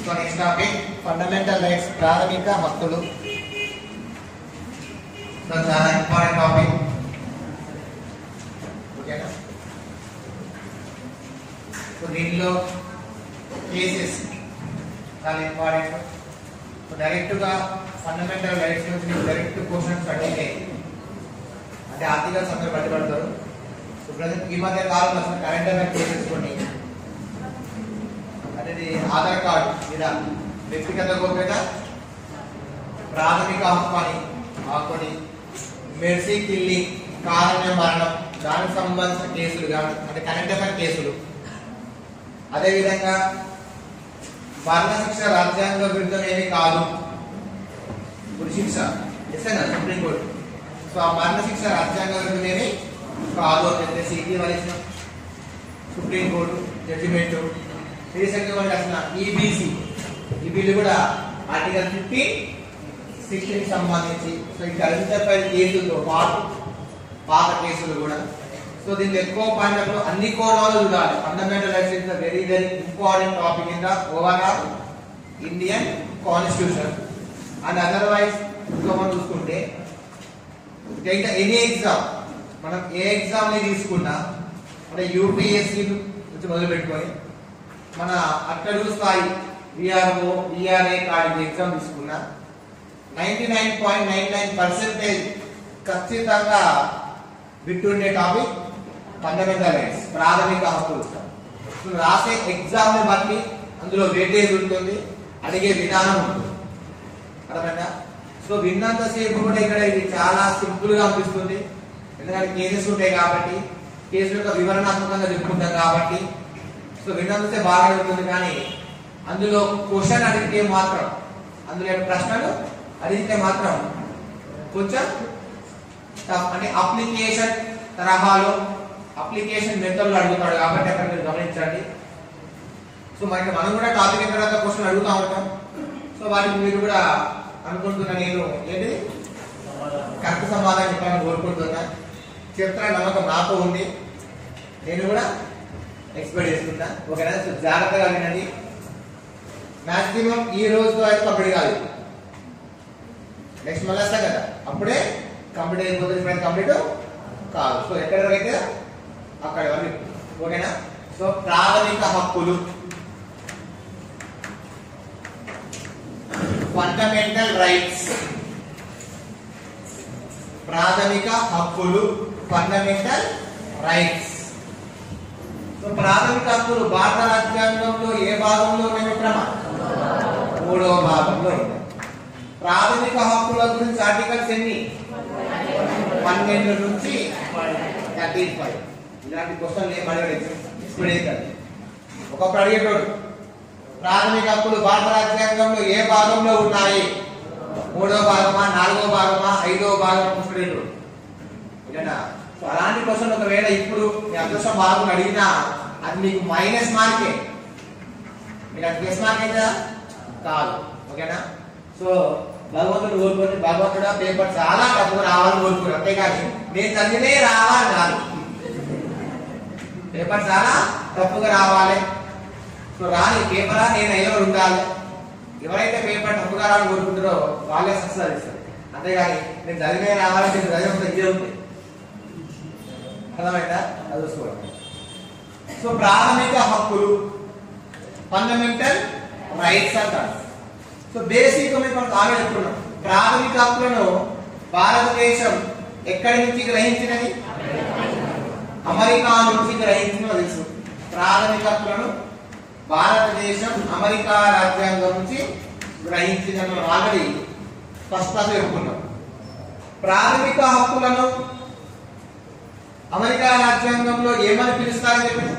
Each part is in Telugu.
So next topic fundamental rights ప్రాథమిక హక్కులు సో చాలా ఇంపార్టెంట్ టాపిక్ ఓకేనా సో దీనిలో కేసెస్ చాలా ఇంపార్టెంట్ సో డైరెక్ట్గా ఫండమెంటల్ రైట్స్ నుంచి డైరెక్ట్ క్వశ్చన్స్ అడిగితే అంటే ఆర్టికల్స్ అందరూ పట్టుబడతారు సో ప్రజెంట్ ఈ మధ్య కాలంలో అసలు కరెంట్ అఫైర్ కేసెస్ కొన్ని అంటే ఇది ఆధార్ కార్డు మీద వ్యక్తిగత గోప్యత ప్రాథమిక హక్కు అని ఆకొని మెర్సీ కిల్లింగ్ కారణ్య మరణం దానికి సంబంధించిన కేసులు కానీ అంటే కరెంట్ అఫైర్ కేసులు అదేవిధంగా మరణశిక్ష రాజ్యాంగ విరుద్ధం ఏమీ కాదు ఉరి శిక్ష ఎస్ఐ సుప్రీంకోర్టు సో ఆ మరణశిక్ష రాజ్యాంగ విరుద్ధం ఏమీ కాదు అని చెప్పేసి ఇటీవల ఇచ్చిన సుప్రీంకోర్టు జడ్జిమెంట్ రీసెంట్గా మనకి అసలు ఈబీసీ ఈ బిల్లు కూడా ఆర్టికల్ ఫిఫ్టీన్ సిక్స్టీన్ సంబంధించి సో ఈ కరెంట్ కేసులతో పాటు పాత కేసులు కూడా సో దీంట్లో ఎక్కువ పాయింట్లు అన్ని కోణాలు చూడాలి fundamental rights is very very important topic in the overall Indian constitution and otherwise ఇంకా మనం చూసుకుంటే టేక్ ద ఎనీ ఎగ్జామ్ మనం ఏ ఎగ్జామ్ ని తీసుకున్నా అంటే యూపీఎస్సీ నుంచి మొదలు పెట్టుకొని మన అట్టడుగు స్థాయి విఆర్ఓ విఆర్ఏ కార్డు ఎగ్జామ్ తీసుకున్నా ninety nine point nine nine percentage ఖచ్చితంగా విట్టుండే టాపిక్ ఫండమెంటల్ రైట్స్ ప్రాథమిక హక్కులు సో రాసే ఎగ్జామ్ ని బట్టి అందులో వెయిటేజ్ ఉంటుంది అడిగే విధానం ఉంటుంది అర్థమైందా సో విన్నంతసేపు కూడా ఇక్కడ ఇది చాలా సింపుల్ గా అనిపిస్తుంది ఎందుకంటే కేసెస్ ఉంటాయి కాబట్టి కేసు యొక్క వివరణాత్మకంగా చెప్పుకుంటాం కాబట్టి సో విన్నంతసేపు బాగా అడుగుతుంది కానీ అందులో క్వశ్చన్ అడిగితే మాత్రం అందులో ఏమైనా ప్రశ్నలు అడిగితే మాత్రం కొంచెం tough. అంటే అప్లికేషన్ తరహాలో అప్లికేషన్ మెథడ్లో అడుగుతాడు కాబట్టి అక్కడ మీరు గమనించండి సో మనకి మనం కూడా టాపిక్ అయిన తర్వాత క్వశ్చన్ అడుగుతా ఉంటాం సో వాటికి మీరు కూడా అనుకుంటున్నా నేను ఏంటి కరెక్ట్ సమాధానం చెప్పాలని కోరుకుంటున్నా చెప్తున్న నమ్మకం నాతో ఉంది నేను కూడా ఎక్స్పెక్ట్ చేస్తున్నా ఓకేనా సో జాగ్రత్తగా వినండి మాక్సిమం ఈ రోజుతో అయితే కంప్లీట్ కాదు నెక్స్ట్ మళ్ళీ వస్తాం కదా అప్పుడే కంప్లీట్ అయిపోతుంది ఇప్పుడు కంప్లీట్ కాదు సో ఎక్కడి వరకు అయితే అక్కడి వరకు ఓకేనా సో ప్రాథమిక హక్కులు ఫండమెంటల్ రైట్స్ ప్రాథమిక హక్కులు ఫండమెంటల్ రైట్స్ సో ప్రాథమిక హక్కులు భారత రాజ్యాంగంలో ఏ భాగంలో ఉన్నాయి మిత్రమా మూడవ భాగంలో ఉన్నాయి ప్రాథమిక హక్కుల గురించి ఆర్టికల్స్ ఎన్ని పన్నెండు నుంచి థర్టీ ఫైవ్ ఇలాంటి క్వశ్చన్లు ఏం అడగలేదు ఇప్పుడు ఏంటంటే ఒకప్పుడు అడిగేటోడు ప్రాథమిక హక్కులు భారత రాజ్యాంగంలో ఏ భాగంలో ఉన్నాయి మూడో భాగమా నాలుగో భాగమా ఐదో భాగమా పుష్పడేటోడు ఓకేనా సో అలాంటి క్వశ్చన్ ఒకవేళ ఇప్పుడు మీ అదృష్టం బాగుని అడిగినా అది మీకు మైనస్ మార్కే మీకు అది ప్లస్ మార్క్ అయితే కాదు ఓకేనా సో భగవంతుడు కోరుకొని భగవంతుడు పేపర్ చాలా తప్పుగా రావాలని కోరుకున్నాడు అంతేకాదు నేను చదివినే రావాలి కాదు పేపర్ చాలా తప్పుగా రావాలి సో రాని పేపరా నేను అయ్యో ఉండాలి ఎవరైతే పేపర్ తప్పుగా రావాలని కోరుకుంటారో వాళ్ళే సక్సెస్ ఇస్తారు అంతేగాని నేను చదివే రావాలంటే నేను చదివి ఇదే ఉంది అర్థమైందా అది చూసుకోవాలి సో ప్రాథమిక హక్కులు ఫండమెంటల్ రైట్స్ అంటారు సో బేసిక్ మీకు మనం ఆమె చెప్పుకున్నాం ప్రాథమిక హక్కులను భారతదేశం ఎక్కడి నుంచి గ్రహించినది అమెరికా నుంచి గ్రహించిన తెలుసు ప్రాథమిక హక్కులను భారతదేశం అమెరికా రాజ్యాంగం నుంచి గ్రహించిన ఆల్రెడీ ఫస్ట్ క్లాస్ చెప్పుకున్నాం ప్రాథమిక హక్కులను అమెరికా రాజ్యాంగంలో ఏమని పిలుస్తారని చెప్పండి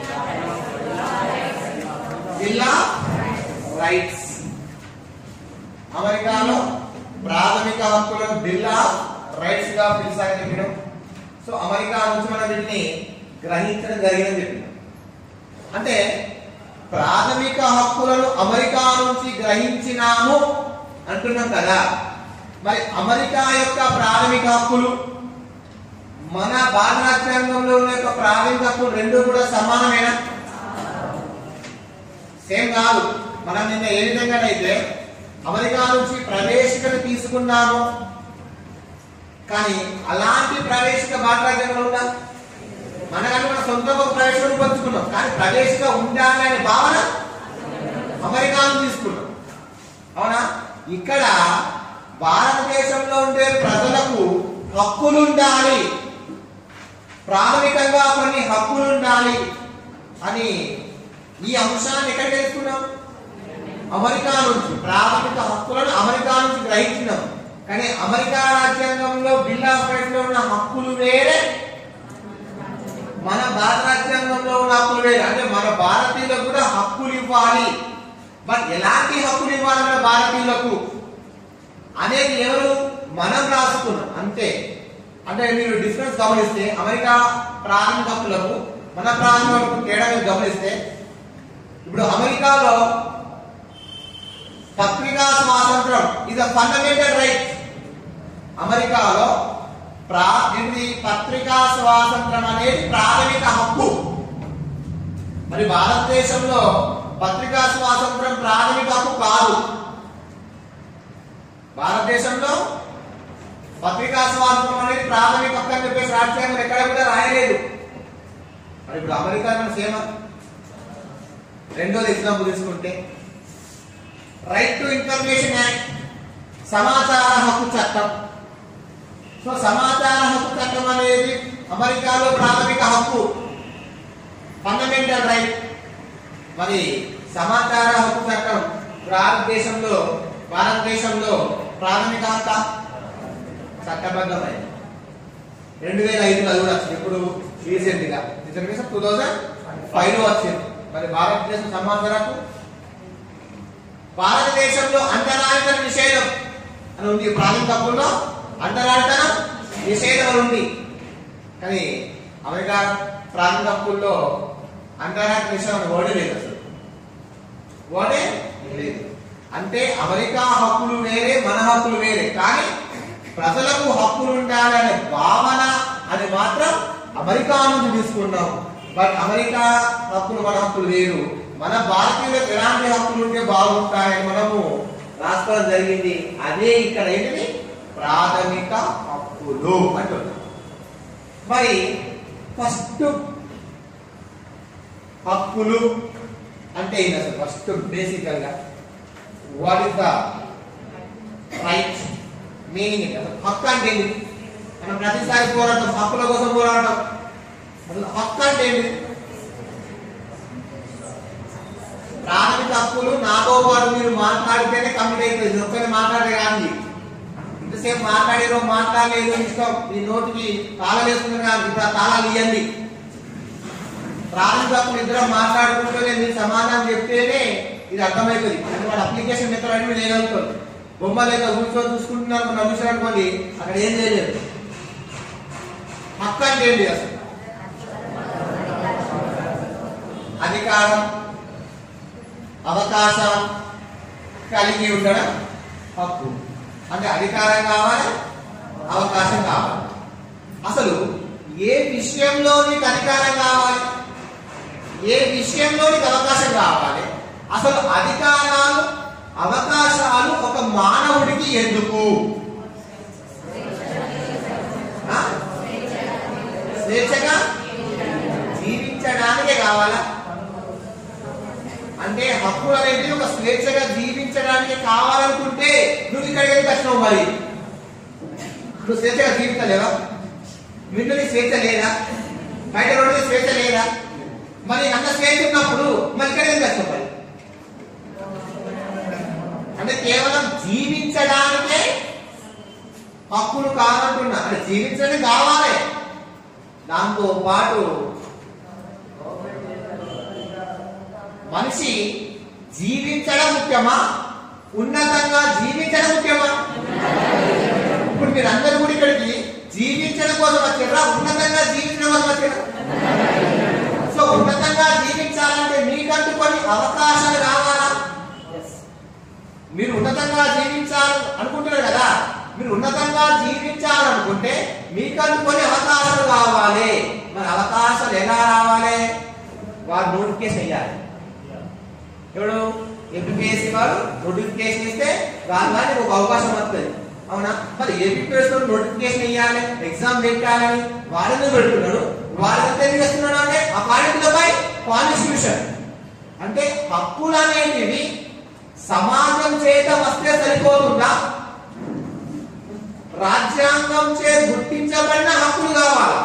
జిల్లా రైట్స్ అమెరికాలో ప్రాథమిక హక్కులను బిల్ ఆఫ్ రైట్స్ గా పిలుస్తారని చెప్పడం సో అమెరికా నుంచి మనం వీటిని గ్రహించడం జరిగిందని చెప్పినాం అంటే ప్రాథమిక హక్కులను అమెరికా నుంచి గ్రహించినాము అంటున్నాం కదా మరి అమెరికా యొక్క ప్రాథమిక హక్కులు మన భారత రాజ్యాంగంలో ఉన్న యొక్క ప్రాథమిక హక్కులు రెండు కూడా సమానమేనా సేమ్ కాదు మనం నిన్న ఏ విధంగానైతే అమెరికా నుంచి ప్రవేశికను తీసుకున్నాము కానీ అలాంటి ప్రవేశిక భారత రాజ్యాంగంలో ఉందా మనకంటే మన సొంతంగా ఒక ప్రవేశిక రూపొందుకున్నాం కానీ ప్రవేశిక ఉండాలి అనే భావన అమెరికాను తీసుకున్నాం అవునా ఇక్కడ భారతదేశంలో ఉండే ప్రజలకు హక్కులు ఉండాలి ప్రాథమికంగా కొన్ని హక్కులు ఉండాలి అని ఈ అంశాన్ని ఎక్కడ తెలుసుకున్నాం అమెరికా నుంచి ప్రాథమిక హక్కులను అమెరికా నుంచి గ్రహించినాం కానీ అమెరికా రాజ్యాంగంలో బిల్ ఆఫ్ రైట్స్ లో ఉన్న హక్కులు వేరే మన భారత రాజ్యాంగంలో ఉన్న హక్కులు వేరే అంటే మన భారతీయులకు కూడా హక్కులు ఇవ్వాలి బట్ ఎలాంటి హక్కులు ఇవ్వాలి మన భారతీయులకు అనేది ఎవరు మనం రాసుకున్నాం అంతే అంటే మీరు డిఫరెన్స్ గమనిస్తే అమెరికా ప్రాథమిక హక్కులకు మన ప్రాథమిక హక్కులకు తేడా మీరు గమనిస్తే ఇప్పుడు అమెరికాలో పత్రికా స్వాతంత్రం ఇది ఫండమెంటల్ రైట్ అమెరికాలో ప్రా ఏంటి పత్రికా స్వాతంత్రం అనేది ప్రాథమిక హక్కు మరి భారతదేశంలో పత్రికా స్వాతంత్రం ప్రాథమిక హక్కు కాదు భారతదేశంలో పత్రికా స్వాతంత్రం అనేది ప్రాథమిక హక్కు అని చెప్పేసి రాజ్యాంగం ఎక్కడ కూడా రాయలేదు మరి ఇప్పుడు అమెరికా సేమ రెండోది ఎగ్జాంపుల్ తీసుకుంటే రైట్ టు ఇన్ఫర్మేషన్ యాక్ట్ సమాచార హక్కు చట్టం సో సమాచార హక్కు చట్టం అనేది అమెరికాలో ప్రాథమిక హక్కు ఫండమెంటల్ రైట్ మరి సమాచార హక్కు చట్టం భారతదేశంలో భారతదేశంలో ప్రాథమిక హక్కు చట్టబద్ధమైంది రెండు వేల ఐదులో అది కూడా వచ్చింది ఇప్పుడు రీసెంట్ గా రీసెంట్ టూ థౌజండ్ ఫైవ్ లో వచ్చింది మరి భారతదేశం సమాచార హక్కు భారతదేశంలో అంతరాయతన నిషేధం అని ఉంది ప్రాథమిక హక్కుల్లో అంతరాయతన నిషేధం అని ఉంది కానీ అమెరికా ప్రాథమిక హక్కుల్లో అంతరాయత నిషేధం అని ఓడే లేదు అసలు ఓడే లేదు అంటే అమెరికా హక్కులు వేరే మన హక్కులు వేరే కానీ ప్రజలకు హక్కులు ఉండాలనే భావన అది మాత్రం అమెరికా నుంచి తీసుకున్నాం బట్ అమెరికా హక్కులు మన హక్కులు వేరు మన భారతీయులకు ఎలాంటి హక్కులు ఉంటే బాగుంటాయని మనము రాసుకోవడం జరిగింది అదే ఇక్కడ ఏంటిది ప్రాథమిక హక్కులు అంటున్నాం మరి ఫస్ట్ హక్కులు అంటే ఏంటి అసలు first basically what is the right meaning ఏంటి అసలు హక్కు అంటే ఏంటి మనం ప్రతిసారి పోరాటం హక్కుల కోసం పోరాటం అసలు హక్కు అంటే ఏంటి ప్రాథమిక హక్కులు నాతో పాటు మీరు మాట్లాడితేనే కంప్లీట్ అవుతుంది ఒక్కరిని మాట్లాడే కానీ ఇంతసేపు మాట్లాడేరో మాట్లాడలేదు ఇష్టం మీ నోటికి తాళాలు వేసుకున్నారు కానీ ఇప్పుడు ఆ తాళాలు ఇవ్వండి ప్రాథమిక హక్కులు ఇద్దరం మాట్లాడుకుంటూనే మీరు సమాధానం చెప్తేనే ఇది అర్థమవుతుంది అంటే వాడు అప్లికేషన్ మెథడ్ అని మీరు వేయగలుగుతారు బొమ్మ లేక కూర్చొని చూసుకుంటున్నారు నమ్మించారు అనుకోండి అక్కడ ఏం చేయలేదు హక్కు అంటే ఏంటి అసలు అధికారం అవకాశం కలిగి ఉండడం హక్కు అంటే అధికారం కావాలి అవకాశం కావాలి అసలు ఏ విషయంలో నీకు అధికారం కావాలి ఏ విషయంలో నీకు అవకాశం కావాలి అసలు అధికారాలు అవకాశాలు ఒక మానవుడికి ఎందుకు ఆ? స్వేచ్ఛగా జీవించడానికే కావాలా అంటే హక్కులు అనేది ఒక స్వేచ్ఛగా జీవించడానికి కావాలనుకుంటే నువ్వు ఇక్కడికి ఎందుకు వచ్చినావు మరి నువ్వు స్వేచ్ఛగా జీవించలేవా నిన్ను నీ స్వేచ్ఛ లేదా బయట రోడ్డు స్వేచ్ఛ లేదా మరి అంత స్వేచ్ఛ ఉన్నప్పుడు మరి ఇక్కడ ఎందుకు వచ్చినావు మరి అంటే కేవలం జీవించడానికే హక్కులు కావాలంటున్నా అంటే జీవించడానికి కావాలి దాంతో పాటు మనిషి జీవించడం ముఖ్యమా ఉన్నతంగా జీవించడం ముఖ్యమా ఇప్పుడు మీరు అందరు కూడా ఇక్కడికి జీవించడం కోసం వచ్చారా ఉన్నతంగా జీవించడం కోసం వచ్చారా సో ఉన్నతంగా జీవించాలంటే మీకంటూ కొన్ని అవకాశాలు కావాలా మీరు ఉన్నతంగా జీవించాలి అనుకుంటున్నారు కదా మీరు ఉన్నతంగా జీవించాలనుకుంటే మీకంటూ కొన్ని అవకాశాలు కావాలి మరి అవకాశాలు ఎలా రావాలి వారు నోటిఫికేషన్ చేయాలి ఎవడు ఏపీఎస్సీ వాడు నోటిఫికేషన్ ఇస్తే రాను కానీ ఒక అవకాశం వస్తుంది అవునా మరి ఏపీఎస్ నోటిఫికేషన్ ఇవ్వాలి ఎగ్జామ్ పెట్టాలని వాడిని పెడుతున్నాడు వాడిని ఏం చేస్తున్నాడు అంటే ఆ పాయింట్లపై కాన్స్టిట్యూషన్ అంటే హక్కులు అనేటివి సమాజం చేత వస్తే సరిపోతుందా రాజ్యాంగం చే గుర్తించబడిన హక్కులు కావాలా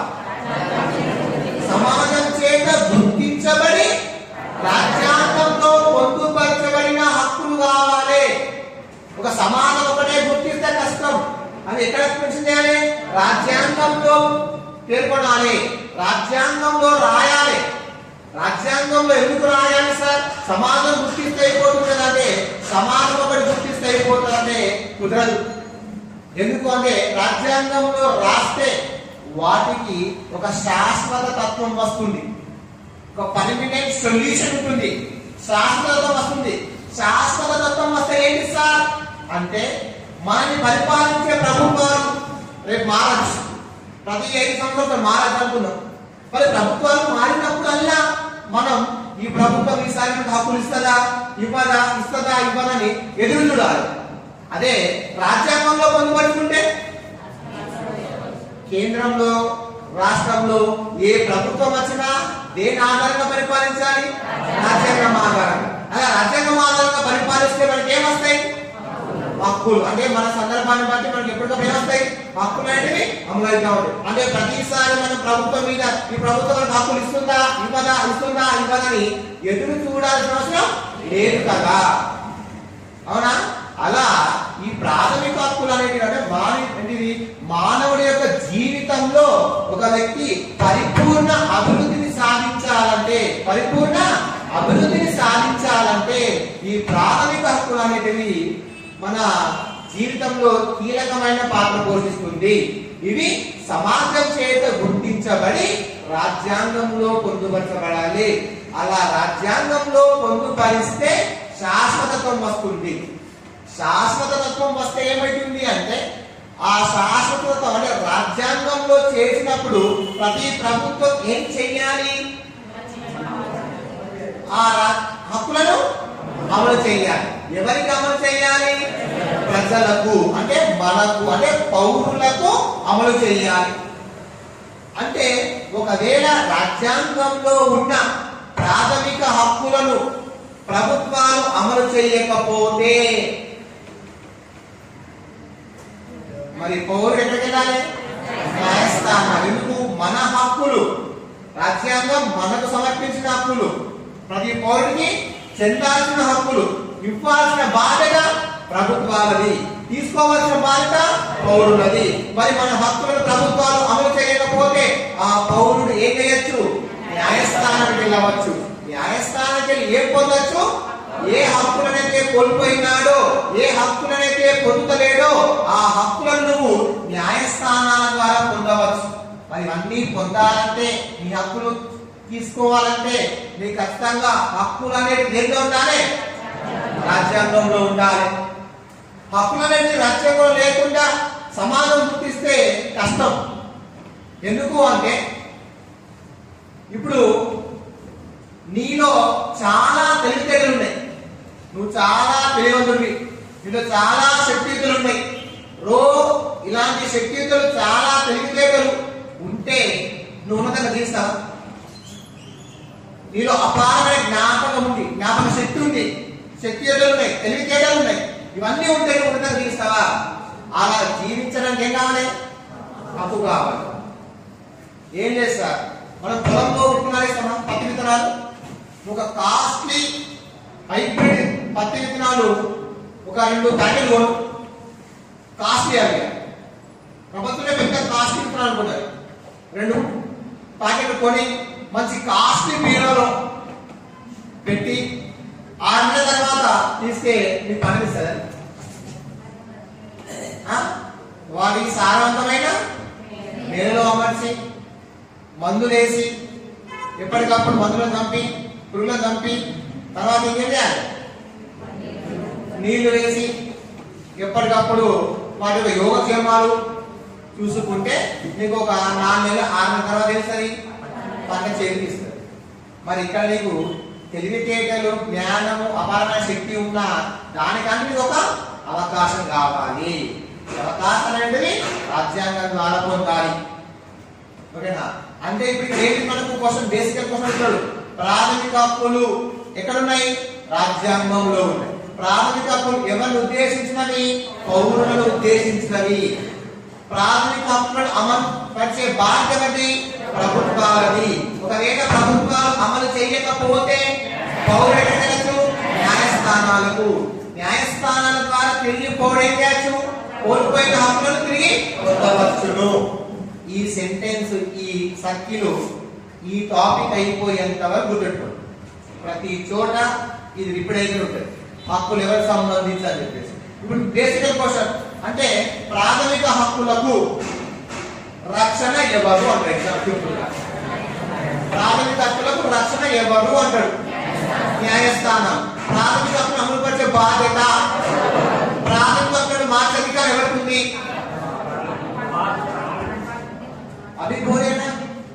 సమాజం చేత గుర్తించబడి రాజ్యాంగంలో పొందుపరచబడిన హక్కులు కావాలి ఒక సమాజం ఒకటే గుర్తిస్తే కష్టం అది ఎక్కడ మెన్షన్ చేయాలి రాజ్యాంగంలో పేర్కొనాలి రాజ్యాంగంలో రాయాలి రాజ్యాంగంలో ఎందుకు రాయాలి సార్ సమాజం గుర్తిస్తే అయిపోతుంది అంటే సమాజం ఒకటి గుర్తిస్తే అయిపోతుందంటే కుదరదు ఎందుకు అంటే రాజ్యాంగంలో రాస్తే వాటికి ఒక శాశ్వత తత్వం వస్తుంది ఒక పర్మినెంట్ సొల్యూషన్ ఉంటుంది శాశ్వత తత్వం వస్తుంది శాశ్వత తత్వం వస్తే ఏంటి సార్ అంటే మనని పరిపాలించే ప్రభుత్వాలు రేపు మారచ్చు ప్రతి ఐదు సంవత్సరాలు మారచ్చు అనుకున్నాం మరి ప్రభుత్వాలు మారినప్పుడల్లా మనం ఈ ప్రభుత్వం ఈసారి మనకు హక్కులు ఇస్తుందా ఇవ్వదా ఇస్తుందా ఇవ్వదని ఎదురు చూడాలి అదే రాజ్యాంగంలో పొందుపరుచుకుంటే కేంద్రంలో రాష్ట్రంలో ఏ ప్రభుత్వం వచ్చినా దేని ఆధారంగా పరిపాలించాలి రాజ్యాంగం ఆధారంగా అలా రాజ్యాంగం ఆధారంగా పరిపాలిస్తే మనకి ఏమొస్తాయి హక్కులు అంటే మన సందర్భాన్ని బట్టి మనకి ఎప్పటికప్పుడు ఏమొస్తాయి హక్కులు అనేవి అమలు అవుతా ఉంటాయి అంటే ప్రతిసారి మనం ప్రభుత్వం మీద ఈ ప్రభుత్వం మనకు హక్కులు ఇస్తుందా ఇవ్వదా ఇస్తుందా ఇవ్వదని ఎదురు చూడాల్సిన అవసరం లేదు కదా అవునా అలా ఈ ప్రాథమిక హక్కులు అనేటివి అంటే మానవ ఏంటిది మానవుడి యొక్క జీవితంలో ఒక వ్యక్తి పరిపూర్ణ అభివృద్ధిని సాధించాలంటే పరిపూర్ణ అభివృద్ధిని సాధించాలంటే ఈ ప్రాథమిక హక్కులు అనేటివి మన జీవితంలో కీలకమైన పాత్ర పోషిస్తుంది ఇవి సమాజం చేత గుర్తించబడి రాజ్యాంగంలో పొందుపరచబడాలి అలా రాజ్యాంగంలో పొందుపరిస్తే శాశ్వతత్వం వస్తుంది శాశ్వతత్వం వస్తే ఏమైతుంది అంటే ఆ శాశ్వతత్వం అంటే రాజ్యాంగంలో చేసినప్పుడు ప్రతి ప్రభుత్వం ఏం చెయ్యాలి ఆ రా- హక్కులను అమలు చేయాలి ఎవరికి అమలు చేయాలి ప్రజలకు అంటే మనకు అంటే పౌరులకు అమలు చేయాలి అంటే ఒకవేళ రాజ్యాంగంలో ఉన్న ప్రాథమిక హక్కులను ప్రభుత్వాలు అమలు చేయకపోతే మరి పౌరుడు ఎక్కడికి వెళ్ళాలి న్యాయస్థానాలు ఎందుకు మన హక్కులు రాజ్యాంగం మనకు సమర్పించిన హక్కులు ప్రతి పౌరుడికి చెందాల్సిన హక్కులు ఇవ్వాల్సిన బాధ్యత ప్రభుత్వాలది తీసుకోవాల్సిన బాధ్యత పౌరులది మరి మన హక్కులను ప్రభుత్వాలు అమలు చేయకపోతే ఆ పౌరుడు ఏం చేయొచ్చు న్యాయస్థానానికి వెళ్ళవచ్చు న్యాయస్థానానికి వెళ్ళి ఏం పొందొచ్చు ఏ హక్కులనైతే కోల్పోయినాడో ఏ హక్కులనైతే పొందలేడో ఆ హక్కులను నువ్వు న్యాయస్థానాల ద్వారా పొందవచ్చు మరి అన్ని పొందాలంటే నీ హక్కులు తీసుకోవాలంటే నీకు ఖచ్చితంగా హక్కులు అనేది దేంట్లో ఉండాలి రాజ్యాంగంలో ఉండాలి హక్కులు అనేది రాజ్యాంగంలో లేకుండా సమాజం గుర్తిస్తే కష్టం ఎందుకు అంటే ఇప్పుడు నీలో చాలా తెలివితేటలు ఉన్నాయి నువ్వు చాలా తెలియవంతుడివి నీలో చాలా శక్తియుతులు ఉన్నాయి రో ఇలాంటి శక్తియుతులు చాలా తెలివితేటలు ఉంటే నువ్వు ఉన్నతంగా తీస్తావా నీలో అపారమైన జ్ఞాపకం ఉంది జ్ఞాపక శక్తి ఉంది శక్తియుతులు ఉన్నాయి తెలివితేటలు ఉన్నాయి ఇవన్నీ ఉంటే నువ్వు ఉన్నతంగా తీస్తావా అలా జీవించడానికి ఏం కావాలి హక్కు కావాలి ఏం లేదు సార్ మనం పొలంలో విత్తనాలు ఇస్తామా పత్తి విత్తనాలు ఒక కాస్ట్లీ హైబ్రిడ్ పత్తి విత్తనాలు ఒక రెండు ప్యాకెట్లు కొను కాస్ట్లీ అవి ప్రభుత్వమే పెద్ద కాస్ట్లీ విత్తనాలు అనుకుంటారు రెండు ప్యాకెట్లు కొని మంచి కాస్ట్లీ బీరోలో పెట్టి ఆరు నెలల తర్వాత తీస్తే నీకు పనిపిస్తుంది వాటికి సారవంతమైన నేలలో అమర్చి మందులేసి ఎప్పటికప్పుడు మందులను చంపి పురుగులను చంపి తర్వాత ఇంకేం చేయాలి నీళ్లు వేసి ఎప్పటికప్పుడు వాటి యొక్క యోగక్షేమాలు చూసుకుంటే నీకు ఒక నాలుగు నెలలు ఆరు నెలల తర్వాత తెలుస్తుంది పంట చేతికి ఇస్తుంది మరి ఇక్కడ నీకు తెలివితేటలు జ్ఞానము అపారమైన శక్తి ఉన్న దానికంటే ఒక అవకాశం కావాలి ఈ అవకాశం అనేది రాజ్యాంగం ద్వారా పొందాలి ఓకేనా అంటే ఇప్పుడు ఇక్కడ ఏంటి మనకు క్వశ్చన్ బేసికల్ క్వశ్చన్ ఇస్తాడు ప్రాథమిక హక్కులు ఎక్కడున్నాయి రాజ్యాంగంలో ఉన్నాయి ప్రాథమిక హక్కులు ఎవరిని ఉద్దేశించినవి పౌరులను ఉద్దేశించినవి ప్రాథమిక హక్కులను అమలు పరిచే బాధ్యత ఎవరిది? ప్రభుత్వాలది ఒకవేళ ప్రభుత్వాలు అమలు చేయకపోతే పౌరులు ఎక్కడికి వెళ్ళచ్చు న్యాయస్థానాలకు న్యాయస్థానాల ద్వారా తిరిగి పౌరుడు ఏం చేయొచ్చు కోల్పోయిన హక్కులను తిరిగి పొందవచ్చును ఈ సెంటెన్స్ ఈ సర్కిల్ ఈ టాపిక్ అయిపోయేంత వరకు గుర్తుపెట్టుకోండి ప్రతి చోట ఇది రిపీట్ అయితే ఉంటుంది హక్కులు ఎవరికి సంబంధించి అని చెప్పేసి ఇప్పుడు బేసికల్ క్వశ్చన్ అంటే ప్రాథమిక హక్కులకు రక్షణ ఎవరు అంటారు ఎగ్జామ్ సింపుల్ గా ప్రాథమిక హక్కులకు రక్షణ ఎవరు అంటాడు న్యాయస్థానం ప్రాథమిక హక్కును అమలుపరిచే బాధ్యత ప్రాథమిక హక్కులను మార్చే అధికారం ఎవరికి ఉంది అవి కోరేనా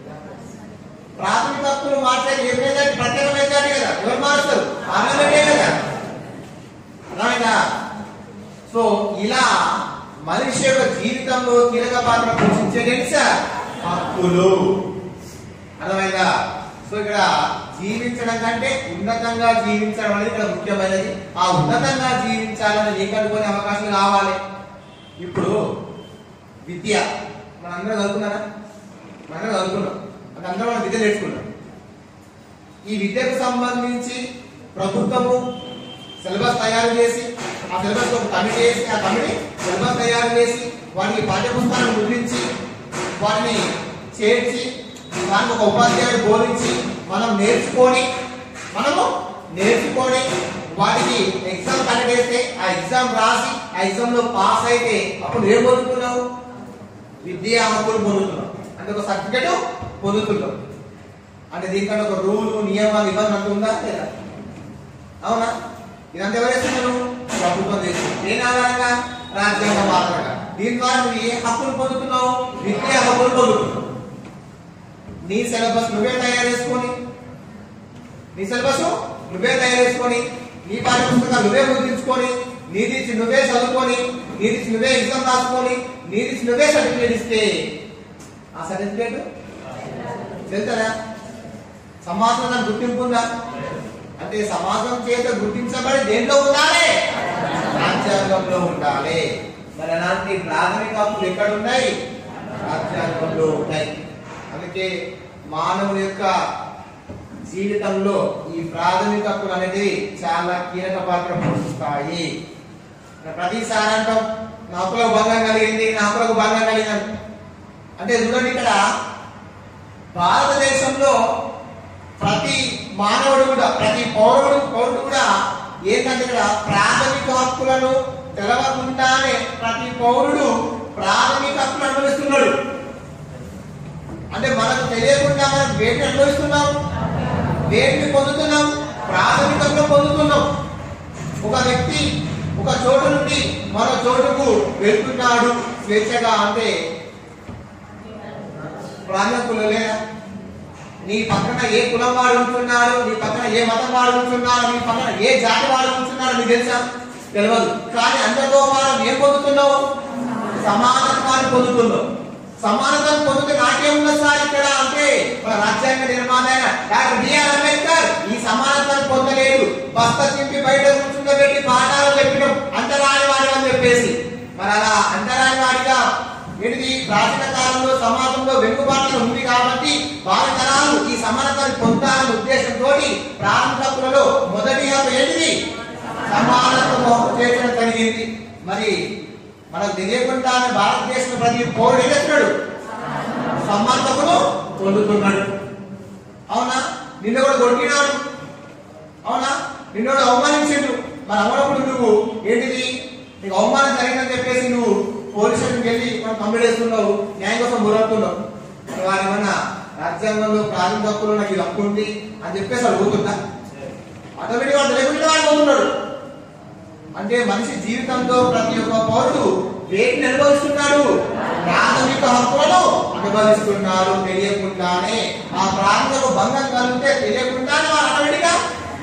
ప్రాథమిక హక్కులు మార్చే ఎమ్మెల్యే ప్రత్యేక మెజార్టీ కదా ఎవరు మారుస్తారు పార్లమెంటే కదా అర్థమైందా సో ఇలా మనిషి యొక్క జీవితంలో కీలక పాత్ర పోషించేది ఏంటి సార్ హక్కులు అర్థమైందా సో ఇక్కడ జీవించడం కంటే ఉన్నతంగా జీవించడం అనేది ఇక్కడ ముఖ్యమైనది ఆ ఉన్నతంగా జీవించాలని నీకు అనుకునే అవకాశం కావాలి ఇప్పుడు విద్య మనందరం చదువుకున్నారా మనందరం చదువుకున్నాం అంటే అందరం మనం విద్య నేర్చుకున్నాం ఈ విద్యకు సంబంధించి ప్రభుత్వము సిలబస్ తయారు చేసి ఆ సిలబస్ ఒక కమిటీ వేసి ఆ కమిటీ సిలబస్ తయారు చేసి వాటికి పాఠ్యపుస్తకాలను ముద్రించి వాటిని చేర్చి దానికి ఒక ఉపాధ్యాయుడు బోధించి మనం నేర్చుకొని మనము నేర్చుకొని వాటికి ఎగ్జామ్ కండక్ట్ చేస్తే ఆ ఎగ్జామ్ రాసి ఆ ఎగ్జామ్ లో పాస్ అయితే అప్పుడు ఏం పొందుతున్నావు విద్యా హక్కులు పొందుతున్నావు అంటే ఒక సర్టిఫికెట్ పొందుతున్నావు అంటే దీనికంటే ఒక రూలు నియమ నిబంధన అంటూ ఉందా లేదా అవునా ఇదంతా ఎవరు చేస్తున్నారు ప్రభుత్వం చేస్తుంది దేని ఆధారంగా రాజ్యాంగం ఆధారంగా దీని ద్వారా నువ్వు ఏ హక్కులు పొందుతున్నావు విద్యా హక్కులు పొందుతున్నావు నీ సిలబస్ నువ్వే తయారు చేసుకొని నీ సిలబస్ నువ్వే తయారు చేసుకొని నీ పాఠ్య పుస్తకాలు నువ్వే ముద్రించుకొని నీదిచ్చి నువ్వే చదువుకొని నీదిచ్చి నువ్వే ఎగ్జామ్ రాసుకొని నీదిచ్చి నువ్వే సర్టిఫికేట్ ఇస్తే ఆ సర్టిఫికేట్ వెళ్తారా సమాజం దాని గుర్తింపు ఉందా అంటే సమాజం చేత గుర్తించబడి దేంట్లో ఉండాలి రాజ్యాంగంలో ఉండాలి మరి అలాంటి ప్రాథమిక హక్కులు ఎక్కడ ఉన్నాయి రాజ్యాంగంలో ఉన్నాయి అందుకే మానవుని యొక్క జీవితంలో ఈ ప్రాథమిక హక్కులు అనేది చాలా కీలక పాత్ర పోషిస్తాయి ప్రతిసారి అంటాం నా హక్కులకు భంగం కలిగింది నా హక్కులకు భంగం కలిగింది అంటే చూడండి ఇక్కడ భారతదేశంలో ప్రతి మానవుడు కూడా ప్రతి పౌరుడు పౌరుడు కూడా ఏంటంటే ఇక్కడ ప్రాథమిక హక్కులను తెలవకుండానే ప్రతి పౌరుడు ప్రాథమిక హక్కులు అనుభవిస్తున్నాడు అంటే మనకు తెలియకుండా మనం వేటిని అనుభవిస్తున్నాం వేటిని పొందుతున్నాం ప్రాథమిక హక్కులు పొందుతున్నాం ఒక వ్యక్తి ఒక చోటు నుండి మరో చోటుకు వెళ్తున్నాడు స్వేచ్ఛగా అంటే ప్రాణకులు లేదా నీ పక్కన ఏ కులం వాడు ఉంటున్నాడు నీ పక్కన ఏ మతం వాడు ఉంటున్నాడు నీ పక్కన ఏ జాతి వాడు ఉంటున్నాడు నీకు తెలుసా తెలియదు కానీ అందరితో మనం ఏం పొందుతున్నావు సమానత్వాన్ని పొందుతున్నావు సమానత్వాన్ని పొందితే నాకేమున్నది సార్ ఇక్కడ అంటే మన రాజ్యాంగ నిర్మాణ అయిన డాక్టర్ బిఆర్ అంబేద్కర్ ఈ సమానత్వాన్ని పొందలేదు బస్త చింపి బయట కూర్చుండబెట్టి పాఠాలు చెప్పడం అంతరాని వాడు అని చెప్పేసి మరి అలా అంతరాని వాడిగా ఏంటిది ప్రాచీన కాలంలో సమాజంలో వెనుకబాటు ఉంది కాబట్టి వారి తరాలు ఈ సమానతను పొందాలనే ఉద్దేశంతో ప్రారంభ హక్కులలో మొదటి హక్కు ఏంటిది సమానత్వం హక్కు చేయడం కలిగింది మరి మనకు తెలియకుండానే భారతదేశంలో ప్రతి పౌరుడు ఏం చేస్తున్నాడు సమానతను పొందుతున్నాడు అవునా నిన్ను కూడా కొట్టినాడు అవునా నిన్ను కూడా అవమానించిండు మరి అవనప్పుడు నువ్వు ఏంటిది నీకు అవమానం జరిగిందని చెప్పేసి నువ్వు పోలీస్ స్టేషన్కి వెళ్ళి మనం కంప్లీట్ చేస్తున్నావు న్యాయం కోసం గురవుతున్నావు మరి వారు ఏమన్నా రాజ్యాంగంలో ప్రాథమిక హక్కులు నాకు ఇది హక్కు ఉంది అని చెప్పేసి వాడు పోతుందా ఆటోమేటిక్ వాడు తెలియకుండా వాడు పోతున్నాడు అంటే మనిషి జీవితంలో ప్రతి ఒక్క పౌరుడు వేటిని అనుభవిస్తున్నాడు ప్రాథమిక హక్కులను అనుభవిస్తున్నారు తెలియకుండానే ఆ ప్రాథమిక భంగం కలిగితే తెలియకుండానే వారు ఆటోమేటిక్గా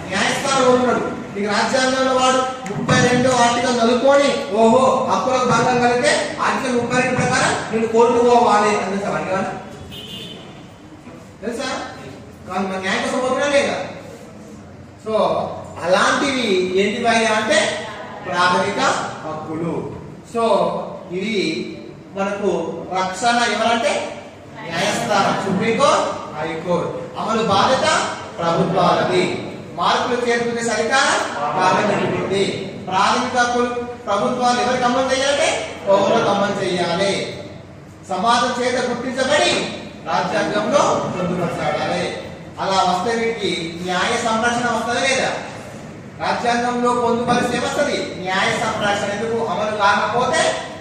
పోతున్నాడు నీకు రాజ్యాంగంలో వాడు ముప్పై రెండో ఆర్టికల్ చదువుకొని ఓహో హక్కులకు భంగం కలిగితే ఆర్టికల్ ముప్పై రెండు ప్రకారం నేను కోర్టు పోవాలి అని తెలుసా వాడికి ఏమన్నా? తెలుసా వాళ్ళు మన న్యాయ కోసం పోతున్నా లేదా సో అలాంటివి ఏంటివి అయ్యా అంటే ప్రాథమిక హక్కులు సో ఇది మనకు రక్షణ ఎవరంటే న్యాయస్థానం సుప్రీంకోర్టు హైకోర్టు అమలు బాధ్యత ప్రభుత్వాలది మార్పులు చేరుకునే సరికారం పార్లమెంట్ ఉంది ప్రాథమిక హక్కులు ప్రభుత్వాలు ఎవరికి అమలు చేయాలంటే పౌరులకు అమలు చేయాలి సమాజం చేత గుర్తించబడి రాజ్యాంగంలో పొందుపరచాలి అలా వస్తే వీటికి న్యాయ సంరక్షణ వస్తుంది లేదా రాజ్యాంగంలో పొందుపరిస్తే వస్తుంది న్యాయ సంరక్షణ ఎందుకు అమలు కాకపోతే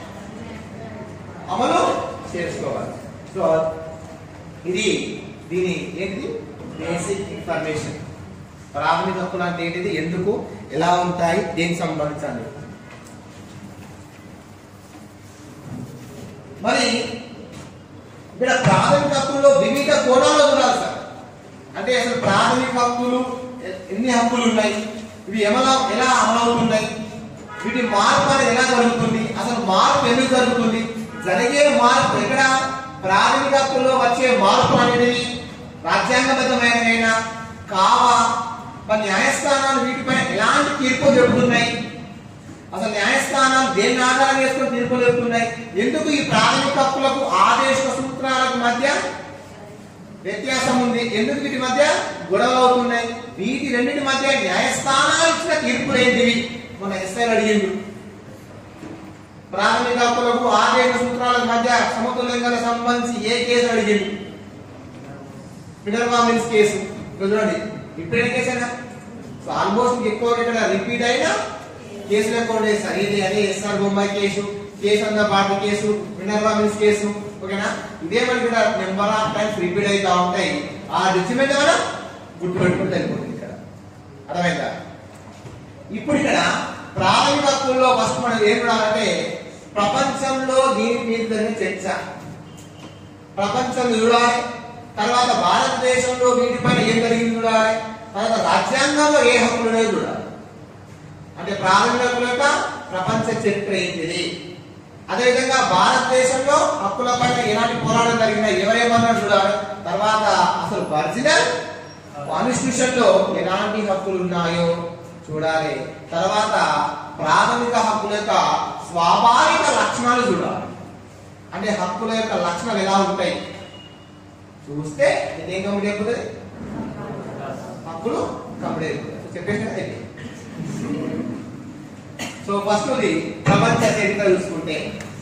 అమలు చేసుకోవాలి సో ఇది దీని ఏంటిది బేసిక్ ఇన్ఫర్మేషన్ ప్రాథమిక హక్కులు అంటే ఏంటిది ఎందుకు ఎలా ఉంటాయి దేనికి సంబంధించండి మరి ఇక్కడ ప్రాథమిక హక్కుల్లో వివిధ కోణాల్లో చూడాలి సార్ అంటే అసలు ప్రాథమిక హక్కులు ఎ- ఎన్ని హక్కులు ఉన్నాయి ఇవి ఎలా ఎలా అమలవుతున్నాయి వీటి మార్పు అనేది ఎలా జరుగుతుంది అసలు మార్పు ఎందుకు జరుగుతుంది జరిగే మార్పు ఎక్కడ ప్రాథమిక హక్కుల్లో వచ్చే మార్పు అనేది రాజ్యాంగబద్ధమైనవైనా కావా మరి న్యాయస్థానాలు వీటిపైన ఎలాంటి తీర్పులు చెబుతున్నాయి అసలు న్యాయస్థానం దేన్ని ఆధారం చేసుకుని తీర్పులు చెబుతున్నాయి ఎందుకు ఈ ప్రాథమిక హక్కులకు ఆదేశ సూత్రాలకు మధ్య వ్యత్యాసం ఉంది ఎందుకు వీటి మధ్య గొడవలు అవుతున్నాయి వీటి రెండింటి మధ్య న్యాయస్థానాలు ఇచ్చిన తీర్పులు ఏంటివి మన ఎస్ఐలు అడిగిండు ప్రాథమిక హక్కులకు ఆదేశ సూత్రాలకు మధ్య సమతుల్యంగా సంబంధించి ఏ కేసు అడిగిండు మినర్వా మిల్స్ కేసు ఇక్కడ చూడండి ఇప్పుడు ఏ కేసు అయినా సో ఆల్మోస్ట్ ఎక్కువ ఇక్కడ రిపీట్ అయినా కేసులు ఎక్కువ ఉండేది సార్ ఇది అని ఎస్ఆర్ బొమ్మాయి కేసు కేసు అంద party case Minerva Mills case ఓకేనా ఇదే మనకి ఇక్కడ నెంబర్ ఆఫ్ టైమ్స్ రిపీట్ అవుతా ఉంటాయి ఆ రిజిమెంట్ మనం గుర్తుపెట్టుకుంటూ వెళ్ళిపోతుంది ఇక్కడ అర్థమైందా ఇప్పుడు ఇక్కడ ప్రాథమిక హక్కుల్లో ఫస్ట్ మనం ఏం చూడాలంటే ప్రపంచంలో దీని మీద జరిగిన చర్చ ప్రపంచంలో చూడాలి తర్వాత భారతదేశంలో వీటిపైన ఏం జరిగింది చూడాలి తర్వాత రాజ్యాంగంలో ఏ హక్కులు ఉన్నాయో చూడాలి అంటే ప్రాథమిక హక్కుల యొక్క ప్రపంచ చరిత్ర ఏంటిది అదేవిధంగా భారతదేశంలో హక్కులపైన ఎలాంటి పోరాటం జరిగినా ఎవరేమన్నారు చూడాలి తర్వాత అసలు ఒరిజినల్ కాన్స్టిట్యూషన్ లో ఎలాంటి హక్కులు ఉన్నాయో చూడాలి తర్వాత ప్రాథమిక హక్కుల యొక్క స్వాభావిక లక్షణాలు చూడాలి అంటే హక్కుల యొక్క లక్షణాలు ఎలా ఉంటాయి చూస్తే ఇదేం కంప్లీట్ అయిపోతుంది హక్కులు కంప్లీట్ అయిపోతాయి చెప్పేసి అయిపోయింది సో ఫస్ట్ ఇది ప్రపంచ చరిత్ర చూసుకుంటే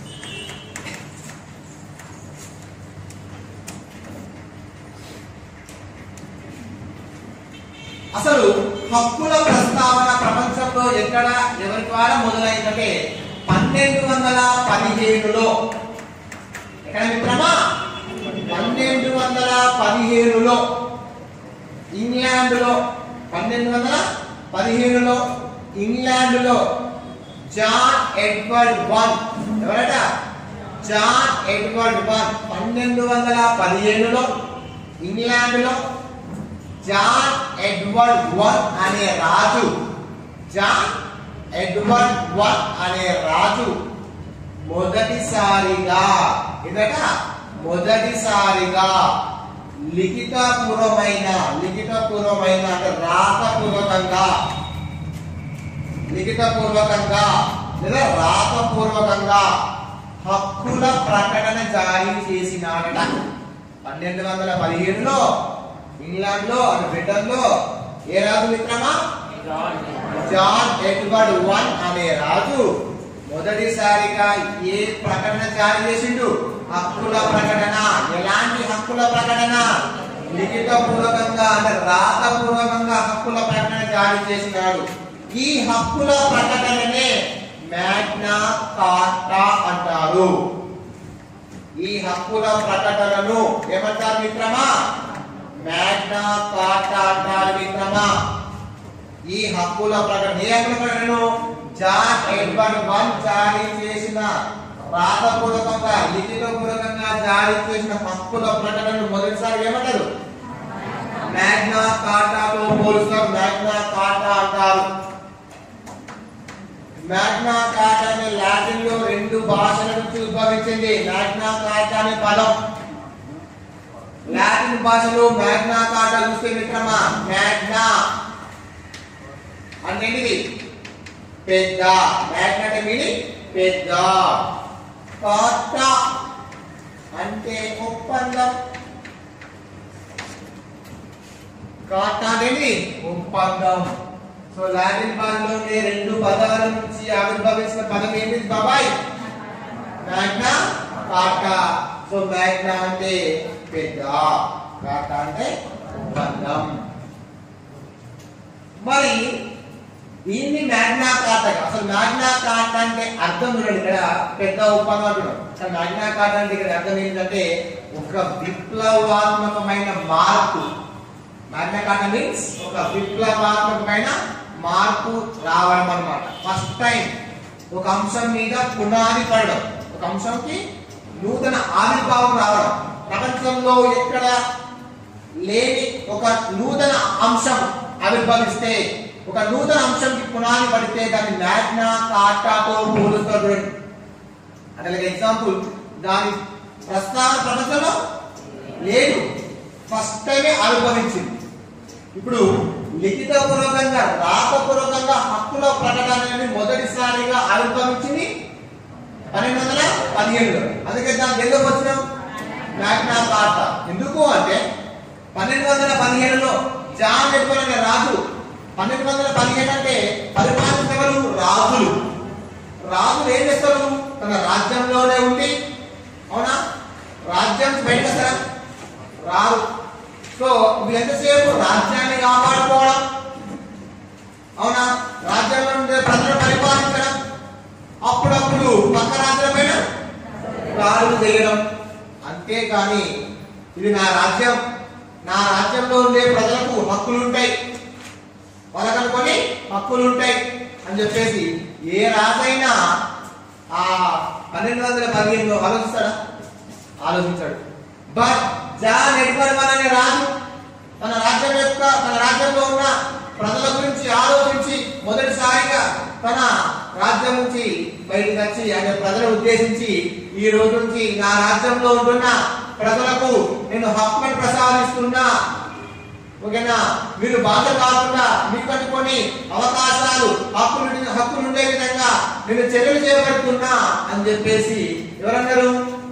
అసలు హక్కుల ప్రస్తావన ప్రపంచంలో ఎక్కడ ఎవరి ద్వారా మొదలైందంటే పన్నెండు వందల పదిహేనులో ఎక్కడ మిత్రమా పన్నెండు వందల పదిహేనులో ఇంగ్లాండ్ లో పన్నెండు వందల పదిహేనులో ఇంగ్లాండ్ లో జాన్ ఎడ్వర్డ్ వన్ ఎవరట జాన్ ఎడ్వర్డ్ వన్ పన్నెండు వందల పదిహేనులో ఇంగ్లాండ్ లో జాన్ ఎడ్వర్డ్ వన్ అనే రాజు జాన్ ఎడ్వర్డ్ వన్ అనే రాజు మొదటిసారిగా ఇదట మొదటిసారిగా లిఖితపూర్వమైన లిఖితపూర్వమైన అంటే రాతపూర్వకంగా లిఖితపూర్వకంగా లేదా రాతపూర్వకంగా హక్కుల ప్రకటన జారీ చేసినాడట పన్నెండు వందల పదిహేడులో ఇంగ్లాండ్ లో అటు బ్రిటన్ లో ఏ రాజు మిత్రమా జాన్ ఎడ్వర్డ్ వన్ అనే రాజు మొదటిసారిగా ఏ ప్రకటన జారీ చేసిండు హక్కుల ప్రకటన ఎలాంటి హక్కుల ప్రకటన లిఖిత పూర్వకంగా అంటే రాత పూర్వకంగా హక్కుల ప్రకటన జారీ చేసినాడు ఈ హక్కుల ప్రకటననే మ్యాగ్నా కార్టా అంటారు ఈ హక్కుల ప్రకటనను ఏమంటారు మిత్రమా మ్యాగ్నా కార్టా అంటారు మిత్రమా ఈ హక్కుల ప్రకటన ఏ హక్కుల ప్రకటనను జాన్ ఎడ్వర్డ్ వన్ జారీ చేసిన రాతపూర్వకంగా లిఖిత పూర్వకంగా జారీ చేసిన హక్కుల ప్రకటనను మొదటిసారి ఏమంటారు మ్యాగ్నా కార్టాతో పోలుస్తారు మ్యాగ్నా కార్టా అంటారు మ్యాగ్నా కార్టా అనే లాటిన్ లో రెండు భాషల నుంచి ఉద్భవించింది మ్యాగ్నా కార్టా అనే పదం లాటిన్ భాషలో మ్యాగ్నా కార్టా చూస్తే మిత్రమా మ్యాగ్నా అంటే ఏంటిది పెద్ద మ్యాగ్నా అంటే మీనింగ్ పెద్ద కార్టా అంటే ఒప్పందం కార్టా అనేది ఒప్పందం సో లాటిన్ భాషలో ఉండే రెండు పదాల నుంచి ఆవిర్భవించిన పదం ఏంటిది బాబాయ్ మ్యాగ్నా కార్టా సో మ్యాగ్నా అంటే పెద్ద కార్టా అంటే ఒప్పందం మరి దీన్ని మ్యాగ్నా కార్టా అసలు మ్యాగ్నా కార్టా అంటే అర్థం చూడండి ఇక్కడ పెద్ద ఒప్పందం అంటున్నాం అసలు మ్యాగ్నా కార్టా అంటే ఇక్కడ అర్థం ఏంటంటే ఒక విప్లవాత్మకమైన మార్పు మ్యాగ్నా కార్టా మీన్స్ ఒక విప్లవాత్మకమైన మార్పు రావడం అన్నమాట ఫస్ట్ టైం ఒక అంశం మీద పునాది పడడం ఒక అంశంకి నూతన ఆవిర్భావం రావడం ప్రపంచంలో ఎక్కడ లేని ఒక నూతన అంశం ఆవిర్భవిస్తే ఒక నూతన అంశంకి పునాది పడితే దాన్ని మ్యాగ్నా కార్టాతో పోలుస్తారు చూడండి. అంటే ఎగ్జాంపుల్ దాని ప్రస్తావన ప్రపంచంలో లేదు ఫస్ట్ టైమే ఆవిర్భవించింది ఇప్పుడు లిఖిత పూర్వకంగా రాతపూర్వకంగా హక్కుల ప్రకటన అనేది మొదటిసారిగా ఆవిర్భవించింది పన్నెండు వందల పదిహేడులో అందుకే దానికి ఎందుకు వచ్చినాం మ్యాగ్నా కార్టా ఎందుకు అంటే పన్నెండు వందల పదిహేడులో జాన్ ఎడ్వర్ అనే రాజు పన్నెండు వందల పదిహేడు అంటే పరిపాలించగలరు రాజులు రాజులు ఏం చేస్తారు తన రాజ్యంలోనే ఉండి అవునా రాజ్యం బయటకు వస్తారా రారు సో వీళ్ళు ఎంతసేపు రాజ్యాన్ని కాపాడుకోవడం అవునా రాజ్యంలో ఉండే ప్రజలు పరిపాలించడం అప్పుడప్పుడు పక్క రాజ్యం పైన దాడులు చేయడం అంతేకాని ఇది నా రాజ్యం నా రాజ్యంలో ఉండే ప్రజలకు హక్కులు ఉంటాయి వాళ్ళకి అనుకొని హక్కులు ఉంటాయి అని చెప్పేసి ఏ రాజైనా ఆ పన్నెండు వందల పదిహేనులో ఆలోచిస్తాడా ఆలోచించాడు బట్ జాన్ ఎడ్వర్మన్ అనే రాజు తన రాజ్యం యొక్క తన రాజ్యంలో ఉన్న ప్రజల గురించి ఆలోచించి మొదటిసారిగా తన రాజ్యం నుంచి బయటకు వచ్చి ఆయన ప్రజలను ఉద్దేశించి ఈ రోజు నుంచి నా రాజ్యంలో ఉంటున్న ప్రజలకు నేను హక్కులను ప్రసాదిస్తున్నా ఓకేనా మీరు బాధ కాకుండా మీకు కొన్ని అవకాశాలు హక్కులు హక్కులు ఉండే విధంగా నేను చర్యలు చేపడుతున్నా అని చెప్పేసి ఎవరన్నారు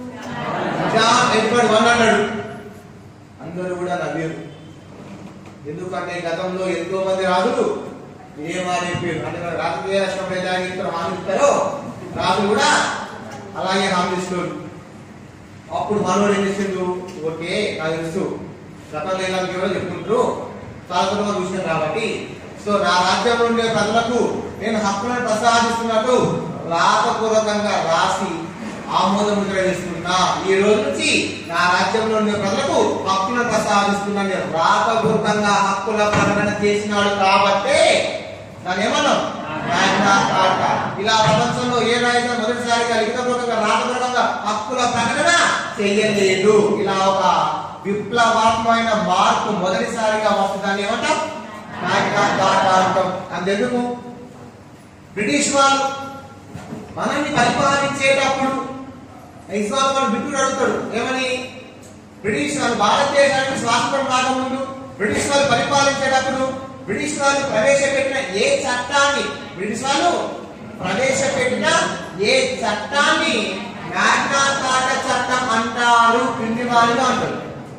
జాన్ ఎడ్వర్డ్ వన్ అన్నాడు అందరూ కూడా నవ్వారు ఎందుకంటే గతంలో ఎంతో మంది రాజులు ఏమని చెప్పారు అంటే మన రాజకీయ రాష్ట్రంలో ఎలా ఇస్తారు హామీ ఇస్తారో రాజు కూడా అలాగే హామీ ఇస్తారు అప్పుడు మనోడు ఏం చేసిండు ఓకే నాకు తెలుసు గతంలో ఎలా ఎవరో చెప్పుకుంటారు చాలా దూరంగా చూసినాం కాబట్టి సో నా రాజ్యంలో ఉండే ప్రజలకు నేను హక్కులను ప్రసాదిస్తున్నట్టు రాతపూర్వకంగా రాసి ఆమోద ముద్ర వేస్తున్నా ఈ రోజు నుంచి నా రాజ్యంలో ఉండే ప్రజలకు హక్కులను ప్రసాదిస్తున్నా నేను రాతపూర్వకంగా హక్కుల ప్రకటన చేసినాడు కాబట్టే దాన్ని ఏమన్నాం మ్యాగ్నా కార్టా ఇలా ప్రపంచంలో ఏ రాజ్యం మొదటిసారిగా లిఖితపూర్వకంగా రాతపూర్వకంగా హక్కుల ప్రకటన చేయలేదు ఇలా ఒక విప్లవాత్మకమైన మార్పు మొదటిసారిగా వస్తుందని ఏమంటాం మ్యాగ్నా కార్టా అంటాం అందుకు బ్రిటిష్ వాళ్ళు మనల్ని పరిపాలించేటప్పుడు ఎగ్జాంపుల్ బిట్టుడు అడుగుతాడు ఏమని బ్రిటిష్ వాళ్ళు భారతదేశానికి స్వాతంత్రం రాకముందు బ్రిటిష్ వాళ్ళు పరిపాలించేటప్పుడు బ్రిటిష్ వాళ్ళు ప్రవేశపెట్టిన ఏ చట్టాన్ని బ్రిటిష్ వాళ్ళు ప్రవేశపెట్టిన ఏ చట్టాన్ని మ్యాగ్నా కార్టా చట్టం అంటారు క్రింది వాళ్ళు అంటారు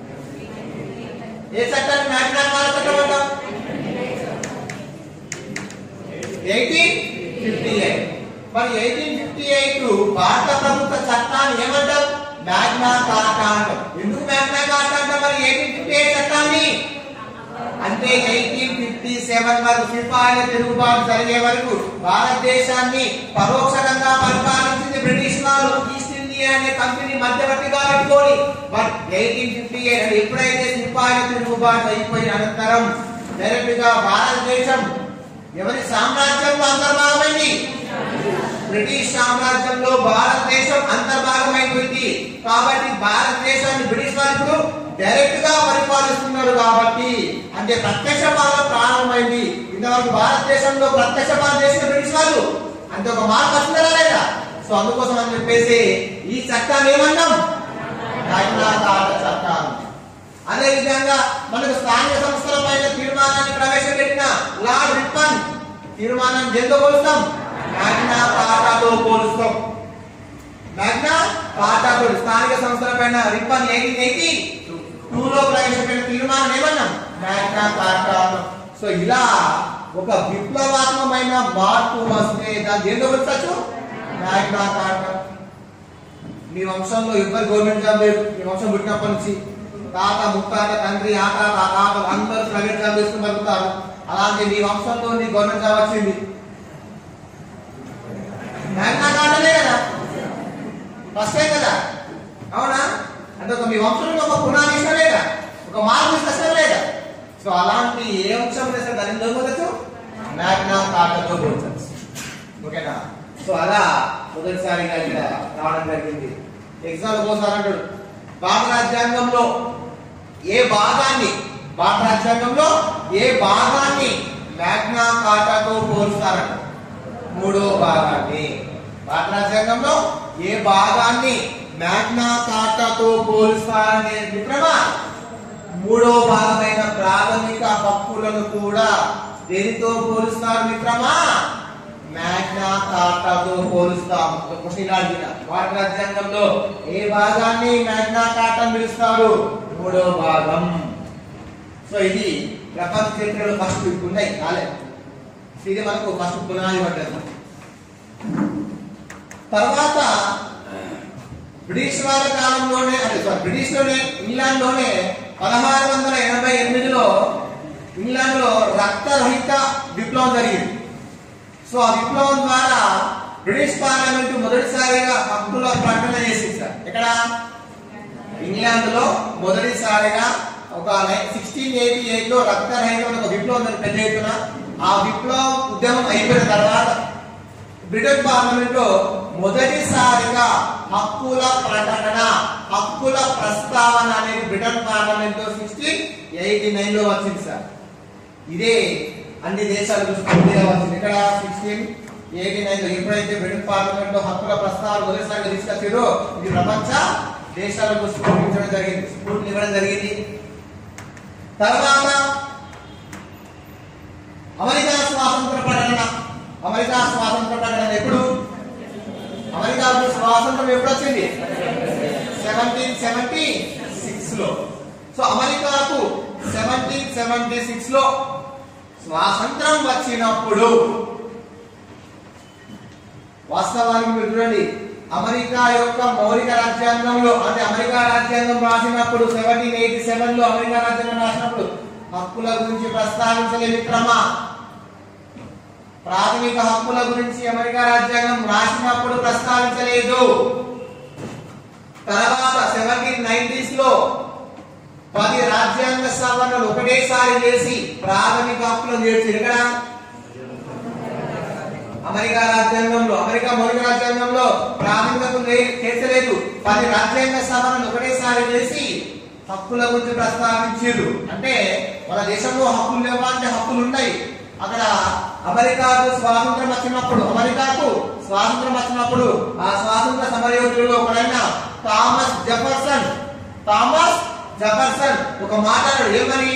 ఏ చట్టాన్ని మ్యాగ్నా కార్టా చట్టం అంటాం ఎయిటీన్ ఫిఫ్టీ ఎయిట్ మరి ఎయిటీన్ ఫిఫ్టీ ఎయిట్ భారత ప్రభుత్వ చట్టాన్ని ఏమంటాం మ్యాగ్నా కార్టా అంటాం ఎందుకు మ్యాగ్నా కార్టా అంటాం మరి ఎయిటీన్ ఫిఫ్టీ ఎయిట్ చట్టాన్ని అంటే ఎయిటీన్ ఫిఫ్టీ సెవెన్ వరకు సిపాయిల తిరుగుబాటు జరిగే వరకు భారతదేశాన్ని పరోక్షంగా పరిపాలించింది బ్రిటిష్ వాళ్ళు ఈస్ట్ ఇండియా అనే కంపెనీ మధ్యవర్తిగా పెట్టుకొని బట్ ఎయిటీన్ ఫిఫ్టీ ఎయిట్ ఎప్పుడైతే సిపాయిల తిరుగుబాటు అయిపోయిన అనంతరం డైరెక్ట్ గా భారతదేశం ఎవరి సామ్రాజ్యంలో అంతర్భాగమైంది బ్రిటిష్ సామ్రాజ్యంలో భారతదేశం అంతర్భాగమైపోయింది కాబట్టి భారతదేశాన్ని బ్రిటిష్ వారు ఇప్పుడు డైరెక్ట్ గా పరిపాలిస్తున్నారు కాబట్టి అంటే ప్రత్యక్ష పాలన ప్రారంభమైంది ఇంతవరకు భారతదేశంలో ప్రత్యక్ష పాలన చేసిన బ్రిటిష్ వాళ్ళు అంటే ఒక మార్పు వస్తుందా లేదా సో అందుకోసం అని చెప్పేసి ఈ చట్టాన్ని ఏమన్నాం మ్యాగ్నా కార్టా చట్టం అదే విధంగా మనకు స్థానిక సంస్థల పైన తీర్మానాన్ని ప్రవేశపెట్టిన లార్డ్ రిప్పన్ తీర్మానాన్ని దేంతో పోలుస్తాం మ్యాగ్నా కార్టాతో పోలుస్తాం మ్యాగ్నా కార్టాతో స్థానిక సంస్థల పైన రిప్పన్ ఎయిటీన్ ఎయిటీ టూ లో ప్రవేశపెట్టిన తీర్మానం ఏమన్నాం మ్యాగ్నా కార్టా సో ఇలా ఒక విప్లవాత్మకమైన మార్పు వస్తే దాన్ని దేంతో పోల్చచ్చు మ్యాగ్నా కార్టా మీ వంశంలో ఎవ్వరు గవర్నమెంట్ జాబ్ లేదు మీ వంశం పుట్టినప్పటి నుంచి తాత ముత్తాత తండ్రి ఆ తాత ఆ తాత అందరూ ప్రైవేట్ జాబ్ చేసుకుని బతుకుతారు అలాంటి మీ వంశంలో నీ గవర్నమెంట్ జాబ్ వచ్చింది మ్యాగ్నా కార్టనే కదా ఫస్ట్ టైం కదా అవునా అంటే ఒక మీ వంశంలో ఒక పునాది ఇష్టం లేదా ఒక మార్పు ఇష్టం లేదా సో అలాంటి ఏ వంశం చేస్తే దాన్ని దొరకవచ్చు మ్యాగ్నా కార్టతో పోల్చచ్చు ఓకేనా సో అలా మొదటిసారిగా ఇక్కడ రావడం జరిగింది ఎగ్జామ్ కోసం అంటాడు భారత రాజ్యాంగంలో ఏ భాగాన్ని భారత రాజ్యాంగంలో ఏ భాగాన్ని మ్యాగ్నా కార్టాతో పోలుస్తారంట మూడో భాగాన్ని భారత రాజ్యాంగంలో ఏ భాగాన్ని మ్యాగ్నా కార్టాతో పోలుస్తారనే మిత్రమా మూడో భాగమైన ప్రాథమిక హక్కులను కూడా దేనితో పోలుస్తారు మిత్రమా మ్యాగ్నా కార్టాతో పోలుస్తాం ఒక క్వశ్చన్ అడిగిన భారత రాజ్యాంగంలో ఏ భాగాన్ని మ్యాగ్నా కార్టా పిలుస్తారు మూడో భాగం సో ఇది ప్రపంచ చరిత్రలో ఫస్ట్ ఉన్నాయి కాలే ఇది మనకు ఫస్ట్ పునాది పడ్డది తర్వాత బ్రిటిష్ వాళ్ళ కాలంలోనే అంటే సారీ బ్రిటిష్ లోనే ఇంగ్లాండ్ లోనే పదహారు వందల ఎనభై ఎనిమిదిలో ఇంగ్లాండ్ లో రక్తరహిత విప్లవం జరిగింది సో ఆ విప్లవం ద్వారా బ్రిటిష్ పార్లమెంట్ మొదటిసారిగా హక్కుల ప్రకటన చేసింది సార్ ఎక్కడ ఇంగ్లాండ్ లో మొదటిసారిగా ఒక సిక్స్టీన్ ఎయిటీ ఎయిట్ లో రక్తరహిత ఒక విప్లవం జరిగింది పెద్ద ఎత్తున ఆ విప్లవం ఉద్యమం అయిపోయిన తర్వాత బ్రిటన్ పార్లమెంట్ లో మొదటిసారిగా హక్కుల ప్రకటన హక్కుల ప్రస్తావన అనేది బ్రిటన్ పార్లమెంట్ లో సిక్స్టీన్ ఎయిటీ నైన్ లో వచ్చింది సార్ ఇదే అన్ని దేశాలు చూసుకుంటే వచ్చింది ఇక్కడ సిక్స్టీన్ ఎయిటీ నైన్ లో ఎప్పుడైతే బ్రిటన్ పార్లమెంట్ లో హక్కుల ప్రస్తావన మొదటిసారిగా తీసుకొచ్చారో ఇది ప్రపంచ దేశాలకు స్ఫూర్తించడం జరిగింది స్ఫూర్తిని ఇవ్వడం జరిగింది తర్వాత అమెరికా స్వాతంత్ర ప్రకటన అమెరికా స్వాతంత్ర ప్రకటన ఎప్పుడు అమెరికాకు స్వాతంత్రం ఎప్పుడు వచ్చింది సెవెంటీన్ సెవెంటీ సిక్స్ లో సో అమెరికాకు సెవెంటీన్ సెవెంటీ సిక్స్ లో స్వాతంత్రం వచ్చినప్పుడు వాస్తవానికి మీరు చూడండి అమెరికా యొక్క మౌలిక రాజ్యాంగంలో అంటే అమెరికా రాజ్యాంగం రాసినప్పుడు సెవెంటీన్ ఎయిటీ సెవెన్ లో అమెరికా రాజ్యాంగం రాసినప్పుడు హక్కుల గురించి ప్రస్తావించలే మిత్రమా ప్రాథమిక హక్కుల గురించి అమెరికా రాజ్యాంగం రాసినప్పుడు ప్రస్తావించలేదు తర్వాత సెవెంటీన్ నైన్టీస్ లో పది రాజ్యాంగ సవరణలు ఒకటేసారి చేసి ప్రాథమిక హక్కులను చేర్చి ఎక్కడ అమెరికా రాజ్యాంగంలో అమెరికా మౌలిక రాజ్యాంగంలో ప్రాథమిక హక్కులు లే- చేర్చలేదు పది రాజ్యాంగ సవరణలు ఒకటేసారి చేసి హక్కుల గురించి ప్రస్తావించారు అంటే మన దేశంలో హక్కులు లేవా అంటే హక్కులు ఉన్నాయి అక్కడ అమెరికాకు స్వాతంత్రం వచ్చినప్పుడు అమెరికాకు స్వాతంత్రం వచ్చినప్పుడు ఆ స్వాతంత్ర సమరయోధులలో ఒకడైన థామస్ జెఫర్సన్ థామస్ జెఫర్సన్ ఒక మాట అన్నాడు ఏమని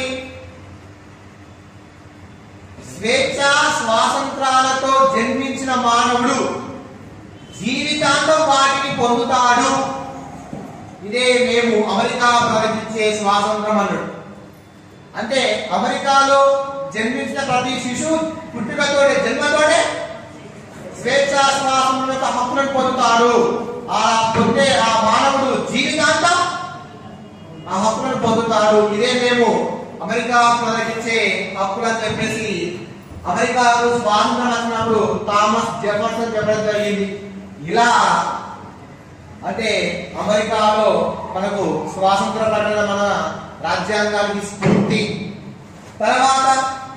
స్వేచ్ఛ స్వాతంత్రాలతో జన్మించిన మానవుడు జీవితాంతం వాటిని పొందుతాడు ఇదే మేము అమెరికా ప్రకటించే స్వాతంత్రం అన్నాడు అంటే అమెరికాలో జన్మించిన ప్రతి శిశువు పుట్టుకతోనే జన్మతోనే స్వేచ్ఛ స్వాతంత్రం యొక్క హక్కులను పొందుతారు ఆ పొందే ఆ మానవుడు జీవితాంతం ఆ హక్కులను పొందుతారు ఇదే మేము అమెరికా ప్రకటించే హక్కులు అని చెప్పేసి అమెరికాకు స్వాతంత్రం వచ్చినప్పుడు థామస్ జెఫర్సన్ చెప్పడం జరిగింది ఇలా అంటే అమెరికాలో మనకు స్వాతంత్ర ప్రకటన మన రాజ్యాంగానికి స్ఫూర్తి తర్వాత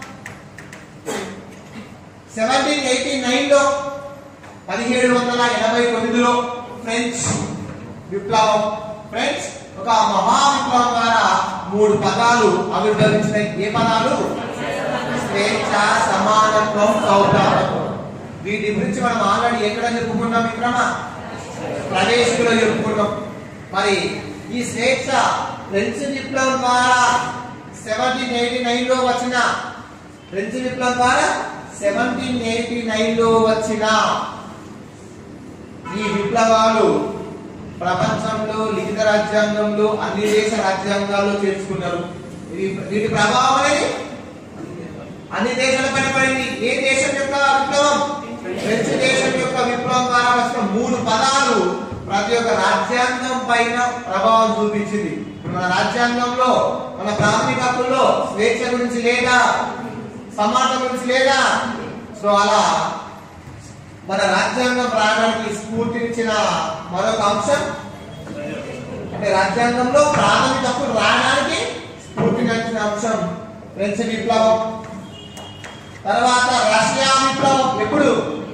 సెవెంటీన్ ఎయిటీ నైన్ లో పదిహేడు వందల ఎనభై తొమ్మిదిలో ఫ్రెంచ్ విప్లవం ఫ్రెంచ్ ఒక మహా విప్లవం ద్వారా మూడు పదాలు ఆవిర్భవించినాయి ఏ పదాలు స్వేచ్ఛ సమానత్వం సౌభ్రాతత్వం వీటి గురించి మనం ఆల్రెడీ ఎక్కడ చెప్పుకున్నాం విక్రమ ప్రవేశికులో చెప్పుకున్నాం మరి ఈ స్వేచ్ఛ ఫ్రెంచ్ విప్లవం ద్వారా సెవెంటీన్ ఎయిటీ నైన్ లో వచ్చిన ఫ్రెంచ్ విప్లవం ద్వారా సెవెంటీన్ ఎయిటీ నైన్ లో వచ్చిన ఈ విప్లవాలు ప్రపంచంలో లిఖిత రాజ్యాంగంలో అన్ని దేశ రాజ్యాంగాల్లో చేర్చుకున్నారు ఇది వీటి ప్రభావం అనేది అన్ని దేశాలపైన పడింది ఏ దేశం యొక్క విప్లవం ఫ్రెంచ్ దేశం యొక్క విప్లవం ద్వారా వచ్చిన మూడు పదాలు ప్రతి ఒక్క రాజ్యాంగం పైన ప్రభావం చూపించింది ఇప్పుడు మన రాజ్యాంగంలో మన ప్రాథమిక హక్కుల్లో స్వేచ్ఛ గురించి లేదా సమానత గురించి లేదా సో అలా మన రాజ్యాంగం రావడానికి స్ఫూర్తినిచ్చిన మరొక అంశం అంటే రాజ్యాంగంలో ప్రాథమిక హక్కులు రావడానికి స్ఫూర్తినిచ్చిన అంశం ఫ్రెంచ్ విప్లవం తర్వాత రష్యా విప్లవం ఎప్పుడు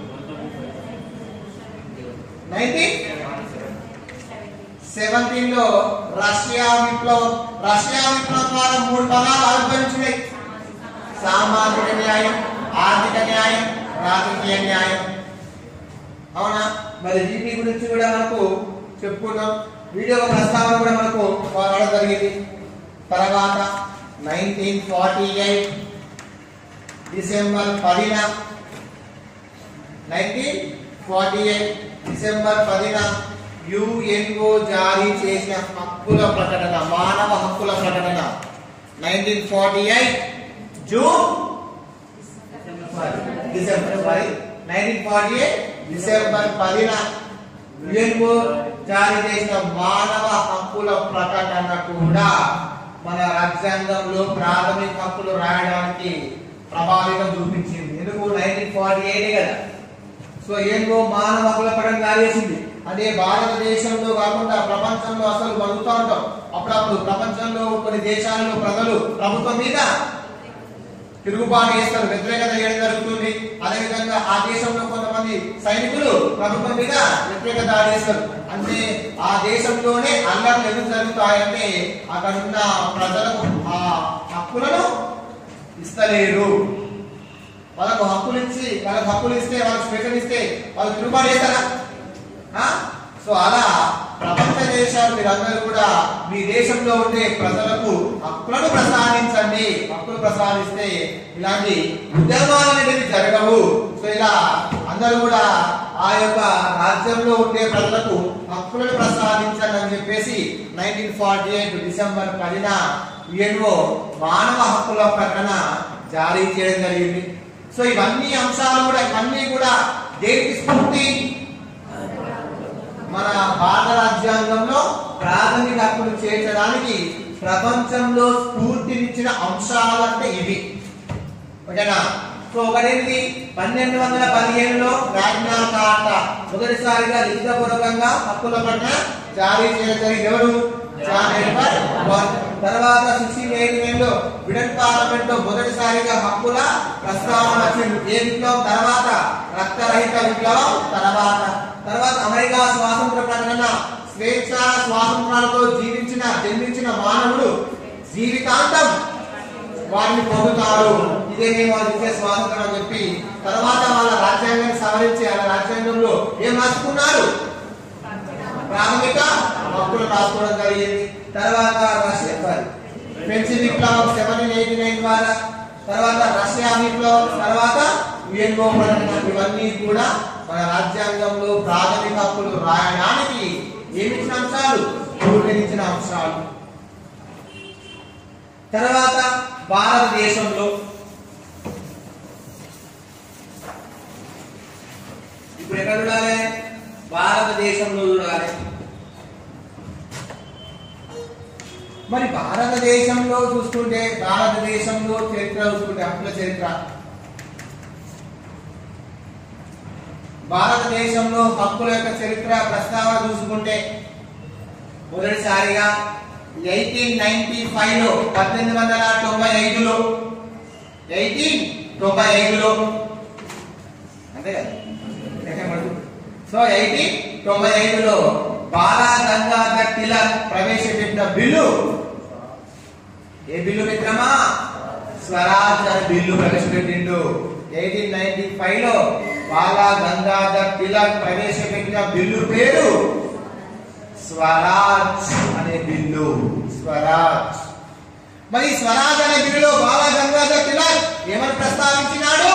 నైన్టీన్ సెవెంటీన్ లో రష్యా విప్లవం రష్యా విప్లవం ద్వారా మూడు పదాలు ఆవిర్భవించినాయి సామాజిక న్యాయం ఆర్థిక న్యాయం రాజకీయ న్యాయం అవునా మరి వీటి గురించి కూడా మనకు చెప్పుకున్నాం వీడియో ప్రస్తావన కూడా మనకు వాడడం జరిగింది తర్వాత నైన్టీన్ ఫార్టీ ఎయిట్ డిసెంబర్ పదిన నైన్టీన్ ఫార్టీ ఎయిట్ డిసెంబర్ పదిన యుఎన్ఓ జారీ చేసిన హక్కుల ప్రకటన మానవ హక్కుల ప్రకటన nineteen forty eight June December sorry nineteen forty eight December పదిన యుఎన్ఓ జారీ చేసిన మానవ హక్కుల ప్రకటన కూడా మన రాజ్యాంగంలో ప్రాథమిక హక్కులు రాయడానికి ప్రభావితం చూపించింది ఎందుకు నైన్టీన్ ఫార్టీ ఎయిట్ కదా సో ఏంటో మానవ హక్కుల పడడం కాలేసింది అదే భారతదేశంలో కాకుండా ప్రపంచంలో అసలు బతుకుతూ ఉంటాం అప్పుడప్పుడు ప్రపంచంలో కొన్ని దేశాల్లో ప్రజలు ప్రభుత్వం మీద తిరుగుబాటు చేస్తారు వ్యతిరేకత చేయడం జరుగుతుంది అదేవిధంగా ఆ దేశంలో కొంతమంది సైనికులు ప్రభుత్వం మీద వ్యతిరేక దాడి చేస్తారు అంటే ఆ దేశంలోనే అల్లర్లు ఎందుకు జరుగుతాయంటే అక్కడ ఉన్న ప్రజలకు ఆ హక్కులను ఇస్తలేరు వాళ్ళకు హక్కులు ఇచ్చి వాళ్ళకి హక్కులు ఇస్తే వాళ్ళకి స్వేచ్ఛలు ఇస్తే వాళ్ళు తిరుగుబాటు చేస్తారా ఆ? సో అలా ప్రపంచ దేశాలు మీరందరూ కూడా మీ దేశంలో ఉండే ప్రజలకు హక్కులను ప్రసాదించండి హక్కులు ప్రసాదిస్తే ఇలాంటి ఉద్యమాలు అనేవి జరగవు సో ఇలా అందరూ కూడా ఆ యొక్క రాజ్యంలో ఉండే ప్రజలకు హక్కులను ప్రసాదించండి అని చెప్పేసి నైన్టీన్ ఫార్టీ ఎయిట్ డిసెంబర్ పదిన యుఎన్ఓ మానవ హక్కుల ప్రకటన జారీ చేయడం జరిగింది సో ఇవన్నీ అంశాలు కూడా ఇవన్నీ కూడా దేనికి స్ఫూర్తి మన భారత రాజ్యాంగంలో ప్రాథమిక హక్కులు చేర్చడానికి ప్రపంచంలో స్ఫూర్తినిచ్చిన అంశాలు అంటే ఇవి ఓకేనా సో ఒకటేంటి పన్నెండు వందల పదిహేనులో రాజ్నా కార్టా మొదటిసారిగా లిఖితపూర్వకంగా హక్కుల పట్ల జారీ చేయడం జరిగింది ఎవరు జాన్ ఎడ్వర్డ్ వాన్. తర్వాత సిక్స్టీన్ ఎయిటీ నైన్ లో బ్రిటన్ పార్లమెంట్ లో మొదటిసారిగా హక్కుల ప్రస్తావన వచ్చింది ఏ విప్లవం తర్వాత రక్తరహిత విప్లవం తర్వాత తర్వాత అమెరికా స్వాతంత్ర ప్రకటన స్వేచ్ఛ స్వాతంత్రాలతో జీవించిన జన్మించిన మానవుడు జీవితాంతం వారిని పొందుతారు ఇదే మేము వాళ్ళు ఇచ్చే స్వాతంత్రం అని చెప్పి తర్వాత వాళ్ళ రాజ్యాంగాన్ని సవరించి వాళ్ళ రాజ్యాంగంలో ఏం రాసుకున్నారు ప్రాథమిక హక్కులు రాసుకోవడం జరిగింది తర్వాత రష్యా సారీ ఫ్రెంచ్ విప్లవం సెవెంటీన్ ఎయిటీ నైన్ ద్వారా తర్వాత రష్యా విప్లవం తర్వాత యుఎన్ఓ ప్రకటన ఇవన్నీ కూడా మన రాజ్యాంగంలో ప్రాథమిక హక్కులు రాయడానికి ఏమిచ్చిన అంశాలు పూర్ణించిన అంశాలు తర్వాత భారతదేశంలో ఇప్పుడు ఎక్కడ చూడాలి భారతదేశంలో చూడాలి మరి భారతదేశంలో చూసుకుంటే భారతదేశంలో చరిత్ర చూసుకుంటే హక్కుల చరిత్ర భారతదేశంలో హక్కుల యొక్క చరిత్ర ప్రస్తావన చూసుకుంటే మొదటిసారిగా ఎయిటీన్ నైన్టీ ఫైవ్ లో పద్దెనిమిది వందల తొంభై ఐదులో ఎయిటీన్ తొంభై ఐదులో అంతే కదా సో ఎయిటీన్ తొంభై ఐదులో బాలా గంగాధర్ తిలక్ ప్రవేశపెట్టిన బిల్లు ఏ బిల్లు మిత్రమా స్వరాజ్ అనే బిల్లు ప్రవేశపెట్టిండు ఎయిటీన్ నైన్టీ ఫైవ్ లో బాలా గంగాధర్ తిలక్ ప్రవేశపెట్టిన బిల్లు పేరు స్వరాజ్ అనే బిల్లు స్వరాజ్ మరి స్వరాజ్ అనే బిల్లులో బాలా గంగాధర్ తిలక్ ఏమని ప్రస్తావించినాడు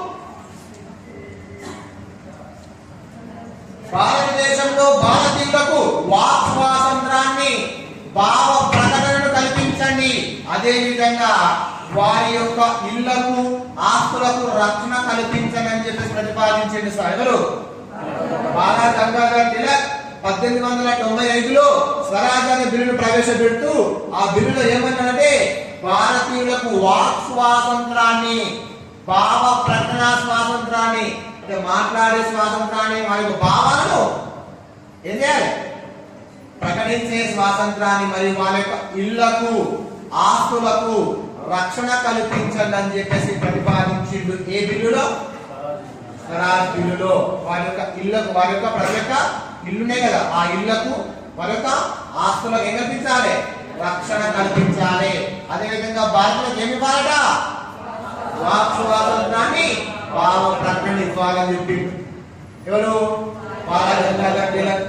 భారతదేశంలో భారతీయులకు వాక్ స్వాతంత్రాన్ని భావ ప్రకటనను కల్పించండి అదే విధంగా వారి యొక్క ఇళ్లకు ఆస్తులకు రక్షణ కల్పించండి అని చెప్పేసి ప్రతిపాదించండి సార్ ఎవరు బాలా గంగాధర్ తిలక్ పద్దెనిమిది వందల తొంభై ఐదులో స్వరాజ్ అనే బిల్లును ప్రవేశపెడుతూ ఆ బిల్లులో ఏమన్నాడంటే భారతీయులకు వాక్ స్వాతంత్రాన్ని భావ ప్రకటన స్వాతంత్రాన్ని అంటే మాట్లాడే స్వాతంత్రాన్ని వారి యొక్క భావాలను ఏం చేయాలి ప్రకటించే స్వాతంత్రాన్ని మరియు వాళ్ళ యొక్క ఇళ్లకు ఆస్తులకు రక్షణ కల్పించండి అని చెప్పేసి ప్రతిపాదించిండు ఏ బిల్లులో స్వరాజ్ బిల్లులో వారి యొక్క ఇళ్లకు వారి యొక్క ప్రతి ఒక్క ఇల్లునే కదా ఆ ఇళ్లకు వారి యొక్క ఆస్తులకు ఏం కల్పించాలి రక్షణ కల్పించాలి అదే విధంగా భారతీయులకు ఏమి ఇవ్వాలట వాక్ స్వాతంత్రాన్ని భావ ప్రకటన ఇవ్వాలని చెప్పిండు ఎవరు బాలగంగాధర్ తిలక్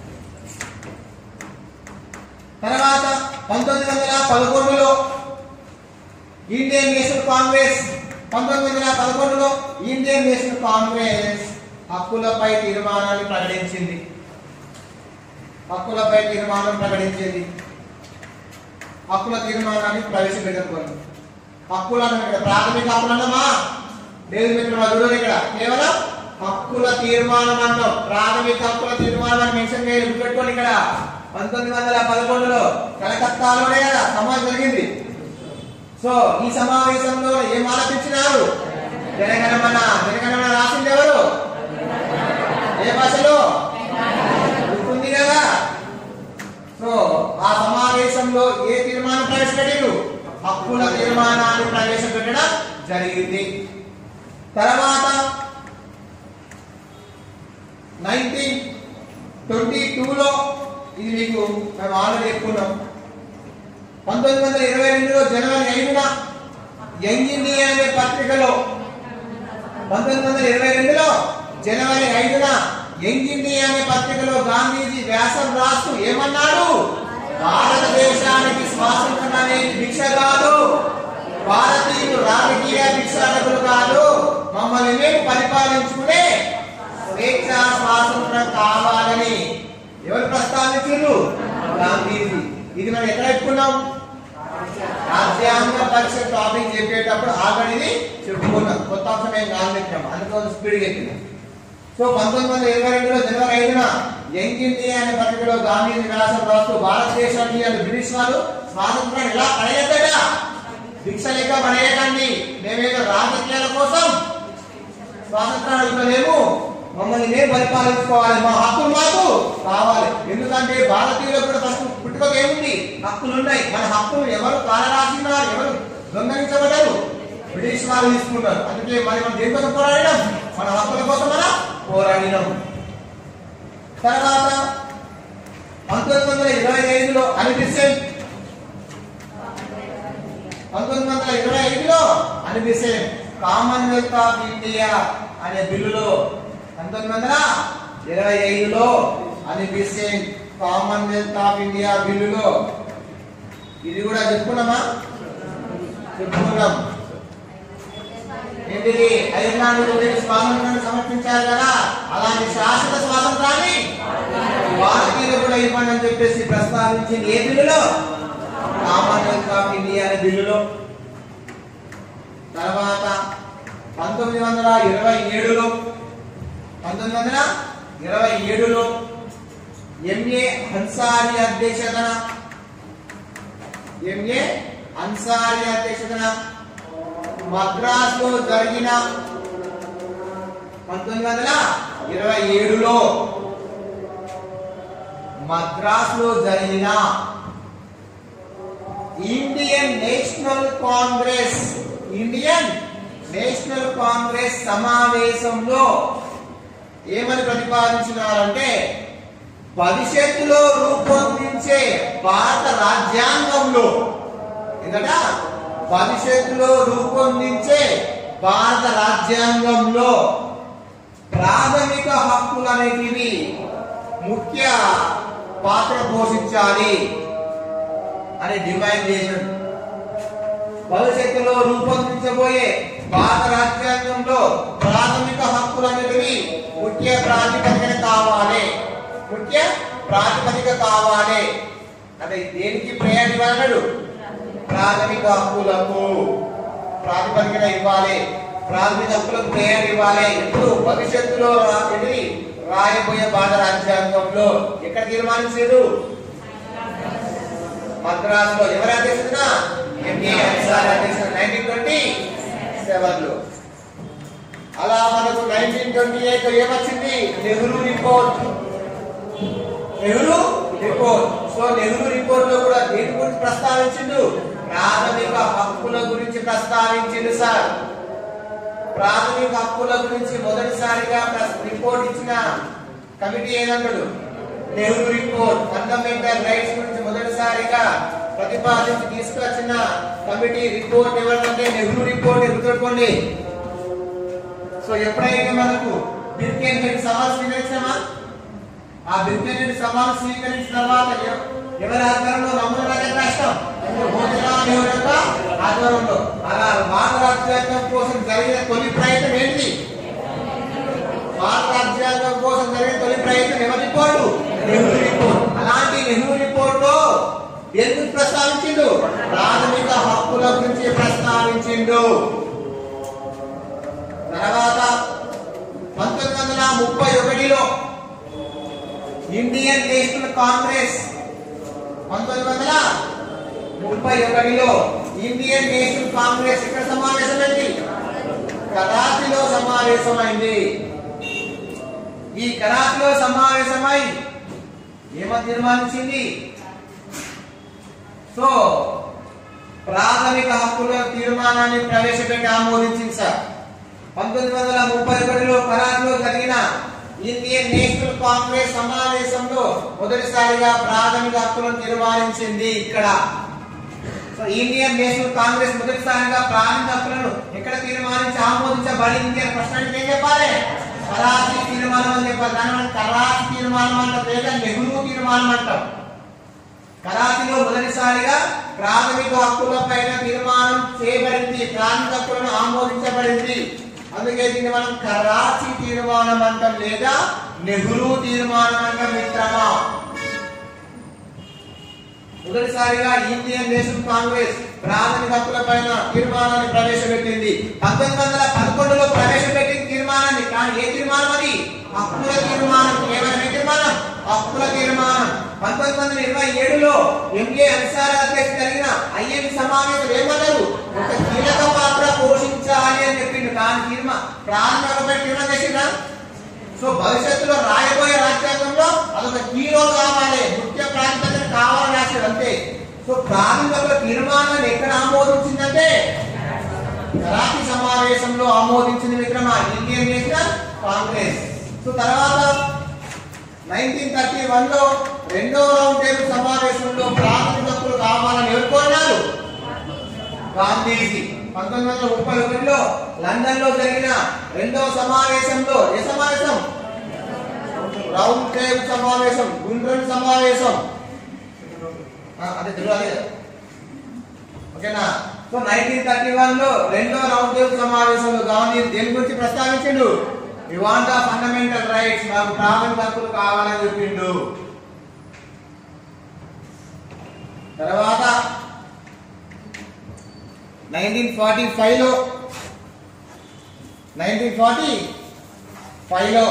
తర్వాత పంతొమ్మిది వందల పదకొండులో ఇండియన్ నేషనల్ కాంగ్రెస్ పంతొమ్మిది వందల పదకొండులో ఇండియన్ నేషనల్ కాంగ్రెస్ హక్కులపై తీర్మానాన్ని ప్రకటించింది హక్కులపై తీర్మానం ప్రకటించింది హక్కుల తీర్మానాన్ని ప్రవేశపెట్టుకోండి హక్కులను ఇక్కడ ప్రాథమిక హక్కులు అన్నమా లేదు మిత్రులు చూడండి ఇక్కడ కేవలం హక్కుల తీర్మానం అన్నాం ప్రాథమిక హక్కుల తీర్మానం అని మెన్షన్ చేయాలి గుర్తుపెట్టుకోండి ఇక్కడ పంతొమ్మిది వందల పదకొండులో కలకత్తాలోనే కదా సమాజం జరిగింది సో ఈ సమావేశంలో ఏం ఆలోచించినారు జనగణమన జనగణమన రాసింది ఎవరు ఏ భాషలో గుర్తుంది కదా సో ఆ సమావేశంలో ఏ తీర్మానం ప్రవేశపెట్టారు హక్కుల తీర్మానాన్ని ప్రవేశపెట్టడం జరిగింది తర్వాత నైన్టీన్ ట్వంటీ టూలో ఇది మీకు మేము ఆల్రెడీ చెప్పుకున్నాం పంతొమ్మిది వందల ఇరవై రెండులో జనవరి ఐదున యంగ్ ఇండియా అనే పత్రికలో పంతొమ్మిది వందల ఇరవై రెండులో జనవరి ఐదున యంగ్ ఇండియా అనే పత్రికలో గాంధీజీ వ్యాసం రాస్తూ ఏమన్నాడు భారతదేశానికి స్వాతంత్రం అనేది భిక్ష కాదు భారతీయులు రాజకీయ భిక్షాటకులు కాదు మమ్మల్ని మేము పరిపాలించుకునే స్వేచ్ఛ స్వాతంత్రం కావాలని ఎవరు ప్రస్తావించారు గాంధీజీ ఇది మనం ఎక్కడ పెట్టుకున్నాం రాజ్యాంగ పరిషత్ టాపిక్ చెప్పేటప్పుడు ఆల్రెడీ చెప్పుకున్నాం కొత్త అంశం ఏం కాదు అందుకని స్పీడ్ ఎక్కింది సో పంతొమ్మిది వందల ఇరవై రెండులో జనవరి ఐదున యంగ్ ఇండియా అనే పత్రికలో గాంధీజీ వ్యాసం రాస్తూ భారతదేశానికి అని బ్రిటిష్ వారు స్వాతంత్రం ఎలా పడేయద్దట భిక్ష లెక్క పడేయకండి మేమేదో రాజకీయాల కోసం స్వాతంత్రం అడుగుతలేము మమ్మల్ని మేము పరిపాలించుకోవాలి మా హక్కులు మాకు కావాలి ఎందుకంటే భారతీయులకు కూడా ఫస్ట్ పుట్టుకకు ఏముంది హక్కులు ఉన్నాయి మన హక్కులు ఎవరు కాలరాసినారు ఎవరు దొంగలించబడ్డారు బ్రిటిష్ వారు తీసుకున్నారు అందుకే మరి మనం దేని కోసం పోరాడినాం మన హక్కుల కోసం మనం పోరాడినాం తర్వాత పంతొమ్మిది వందల ఇరవై ఐదులో అనిపిసెంట్ పంతొమ్మిది వందల ఇరవై ఐదులో అనిపిసెంట్ కామన్వెల్త్ ఆఫ్ ఇండియా అనే బిల్లులో పంతొమ్మిది వందల ఇరవై ఐదులో అనిపిసెంట్ కామన్వెల్త్ ఆఫ్ ఇండియా బిల్లులో ఇది కూడా చెప్పుకున్నామా చెప్పుకున్నాం ఏంటిది ఐర్లాండ్ గురించి స్వాతంత్రాన్ని సమర్పించారు కదా అలాంటి శాశ్వత స్వాతంత్రాన్ని భారతీయులు కూడా ఇవ్వండి అని చెప్పేసి ప్రస్తావించింది ఏ బిల్లులో కామన్వెల్త్ ఆఫ్ ఇండియా అనే బిల్లులో తర్వాత పంతొమ్మిది వందల ఇరవై ఏడులో పంతొమ్మిది వందల ఇరవై ఏడులో ఎంఏ అన్సారీ అధ్యక్షతన ఎంఏ అన్సారీ అధ్యక్షతన మద్రాస్ లో జరిగిన పంతొమ్మిది వందల ఇరవై ఏడులో మద్రాస్ లో జరిగిన ఇండియన్ నేషనల్ కాంగ్రెస్ ఇండియన్ నేషనల్ కాంగ్రెస్ సమావేశంలో ఏమని ప్రతిపాదించినారంటే భవిష్యత్తులో రూపొందించే భారత రాజ్యాంగంలో ఎందుకంట భవిష్యత్తులో రూపొందించే భారత రాజ్యాంగంలో ప్రాథమిక హక్కులు అనేటివి ముఖ్య పాత్ర పోషించాలి అని డిమాండ్ చేశాడు భవిష్యత్తులో రూపొందించబోయే భారత రాజ్యాంగంలో ప్రాథమిక హక్కులు అనేటివి ముఖ్య ప్రాతిపదిక కావాలి ముఖ్య ప్రాతిపదిక కావాలి అంటే దేనికి ప్రయాణి ఇవ్వన్నాడు ప్రాథమిక హక్కులకు ప్రాతిపదికన ఇవ్వాలి ప్రాథమిక హక్కులకు ప్రయాణి ఇవ్వాలి ఇప్పుడు భవిష్యత్తులో రా- ఇది రాయబోయే భారత రాజ్యాంగంలో ఎక్కడ తీర్మానించారు మద్రాసులో ఎవరు అధ్యక్షతన ఎంఏ అన్సార్ అధ్యక్షత నైన్టీన్ ట్వంటీ సెవెన్ లో అలా మనకు నైన్టీన్ ట్వంటీ ఎయిట్ ఏమొచ్చింది Nehru report Nehru report so Nehru report లో కూడా దేని గురించి ప్రస్తావించిండు ప్రాథమిక హక్కుల గురించి ప్రస్తావించిండు సార్ ప్రాథమిక హక్కుల గురించి మొదటిసారిగా ప్ర- రిపోర్ట్ ఇచ్చిన కమిటీ ఏదంటాడు నెహ్రూ రిపోర్ట్ ఫండమెంటల్ రైట్స్ గురించి మొదటిసారిగా ప్రతిపాదించి తీసుకొచ్చిన కమిటీ రిపోర్ట్ ఎవరిదంటే నెహ్రూ రిపోర్ట్ గుర్తుపెట్టుకోండి సో ఎప్పుడైతే మనకు బిర్కెన్ రెడ్డి సవాల్ స్వీకరించామా ఆ బిర్కెన్ రెడ్డి సవాల్ స్వీకరించిన తర్వాత ఎవ- ఎవరి ఆధ్వర్యంలో నమూనా రాజ్యాంగ రాష్ట్రం మోతీలాల్ నెహ్రూ యొక్క ఆధ్వర్యంలో అలా భారత రాజ్యాంగం కోసం జరిగిన తొలి ప్రయత్నం ఏంటి భారత రాజ్యాంగం కోసం జరిగిన తొలి ప్రయత్నం ఎవరి రిపోర్టు నెహ్రూ రిపోర్ట్ అలాంటి నెహ్రూ రిపోర్ట్ లో దేని గురించి ప్రస్తావించిండు ప్రాథమిక హక్కుల గురించి ప్రస్తావించిండు తర్వాత పంతొమ్మిది వందల ముప్పై ఒకటిలో ఇండియన్ నేషనల్ కాంగ్రెస్ పంతొమ్మిది వందల ముప్పై ఒకటిలో ఇండియన్ నేషనల్ కాంగ్రెస్ ఇక్కడ సమావేశమైంది కరాచీలో సమావేశమైంది ఈ కరాచీలో సమావేశమై ఏమని తీర్మానించింది సో ప్రాథమిక హక్కుల తీర్మానాన్ని ప్రవేశపెట్టి ఆమోదించింది సార్ పంతొమ్మిది వందల ముప్పై ఒకటిలో కరాచీలో జరిగిన ఇండియన్ నేషనల్ కాంగ్రెస్ సమావేశంలో మొదటిసారిగా ప్రాథమిక హక్కులను తీర్మానించింది ఇక్కడ సో ఇండియన్ నేషనల్ కాంగ్రెస్ మొదటిసారిగా ప్రాథమిక హక్కులను ఎక్కడ తీర్మానించి ఆమోదించబడింది అని ప్రశ్న ఏం చెప్పాలి కరాచీ తీర్మానం అని చెప్పాలి దాని మనం కరాచీ తీర్మానం అంటాం లేదా నెహ్రూ తీర్మానం అంటాం కరాచీలో మొదటిసారిగా ప్రాథమిక హక్కుల పైన తీర్మానం చేయబడింది ప్రాథమిక హక్కులను ఆమోదించబడింది అందుకే దీన్ని మనం కరాచీ తీర్మానం అంటాం లేదా నెహ్రూ తీర్మానం అంటాం మిత్రమా మొదటిసారిగా ఇండియన్ నేషనల్ కాంగ్రెస్ ప్రాథమిక హక్కుల పైన తీర్మానాన్ని ప్రవేశపెట్టింది పంతొమ్మిది వందల పదకొండులో ప్రవేశపెట్టిన తీర్మానాన్ని కానీ ఏ తీర్మానం అది హక్కుల తీర్మానం కేవలం ఏ తీర్మానం హక్కుల తీర్మానం పంతొమ్మిది వందల ఇరవై ఏడులో ఎంఏ అన్సార్ అధ్యక్ష జరిగిన ఐఎన్ సమావేశం ఏమన్నారు ఒక కీలక పాత్ర పోషించాలి అని చెప్పిండు కానీ తీర్మా ప్రాథమికపై తీర్మానం చేసిందా సో భవిష్యత్తులో రాయబోయే రాజ్యాంగంలో అదొక హీరో కావాలి ముఖ్య ప్రాతిపదిక కావాలని రాశాడు అంతే సో ప్రాథమిక తీర్మానాన్ని ఎక్కడ ఆమోదించిందంటే కరాచీ సమావేశంలో ఆమోదించింది విక్రమ ఇండియన్ నేషనల్ కాంగ్రెస్ సో తర్వాత నైన్టీన్ థర్టీ వన్ లో రెండో రౌండ్ టేబుల్ సమావేశంలో ప్రాథమిక హక్కులు కావాలని ఎవరు కోరినారు గాంధీజీ పంతొమ్మిది వందల ముప్పై ఒకటిలో లండన్ లో జరిగిన రెండవ సమావేశంలో ఏ సమావేశం రౌండ్ టేబుల్ సమావేశం గుండ్రని సమావేశం ఆ, అదే తెలుగు అదే కదా. ఓకేనా సో నైన్టీన్ థర్టీ వన్ లో రెండో రౌండ్ టేబుల్ సమావేశంలో గాంధీ దేని గురించి ప్రస్తావించిండు వి వాంట్ ఆ ఫండమెంటల్ రైట్స్ మాకు ప్రాథమిక హక్కులు కావాలని చెప్పిండు తర్వాత నైన్టీన్ ఫార్టీ ఫైవ్ లో నైన్టీన్ ఫార్టీ ఫైవ్ లో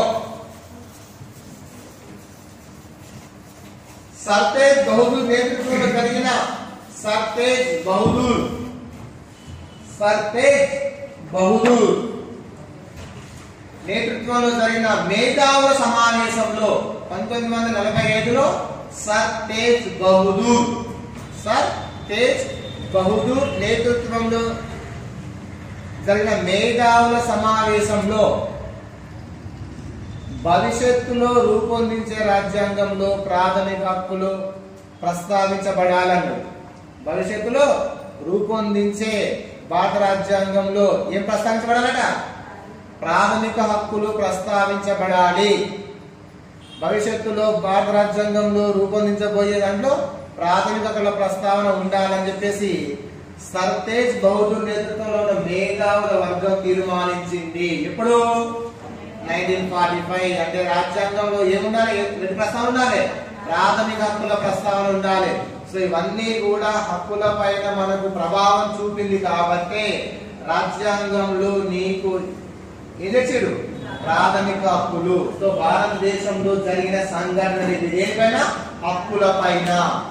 సర్తేజ్ బహదూర్ నేతృత్వంలో జరిగిన సర్తేజ్ బహదూర్ సర్తేజ్ బహదూర్ నేతృత్వంలో జరిగిన మేధావుల సమావేశంలో పంతొమ్మిది వందల నలభై ఐదులో సర్ తేజ్ బహదూర్ సర్ తేజ్ బహదూర్ నేతృత్వంలో జరిగిన మేధావుల సమావేశంలో భవిష్యత్తులో రూపొందించే రాజ్యాంగంలో ప్రాథమిక హక్కులు ప్రస్తావించబడాలన్నాడు భవిష్యత్తులో రూపొందించే భారత రాజ్యాంగంలో ఏం ప్రస్తావించబడాలట ప్రాథమిక హక్కులు ప్రస్తావించబడాలి భవిష్యత్తులో భారత రాజ్యాంగంలో రూపొందించబోయే దాంట్లో ప్రాథమిక హక్కుల ప్రస్తావన ఉండాలని చెప్పేసి సర్తేజ్ బహదూర్ నేతృత్వంలో ఉన్న మేధావుల వర్గం తీర్మానించింది ఎప్పుడు నైన్టీన్ ఫార్టీ ఫైవ్ అంటే రాజ్యాంగంలో ఏముండాలి రెండు ప్రస్తావన ఉండాలి ప్రాథమిక హక్కుల ప్రస్తావన ఉండాలి సో ఇవన్నీ కూడా హక్కుల పైన మనకు ప్రభావం చూపింది కాబట్టి రాజ్యాంగంలో నీకు ఏం తెచ్చాడు ప్రాథమిక హక్కులు సో భారతదేశంలో జరిగిన సంఘటన ఇది దేనిపైన హక్కుల పైన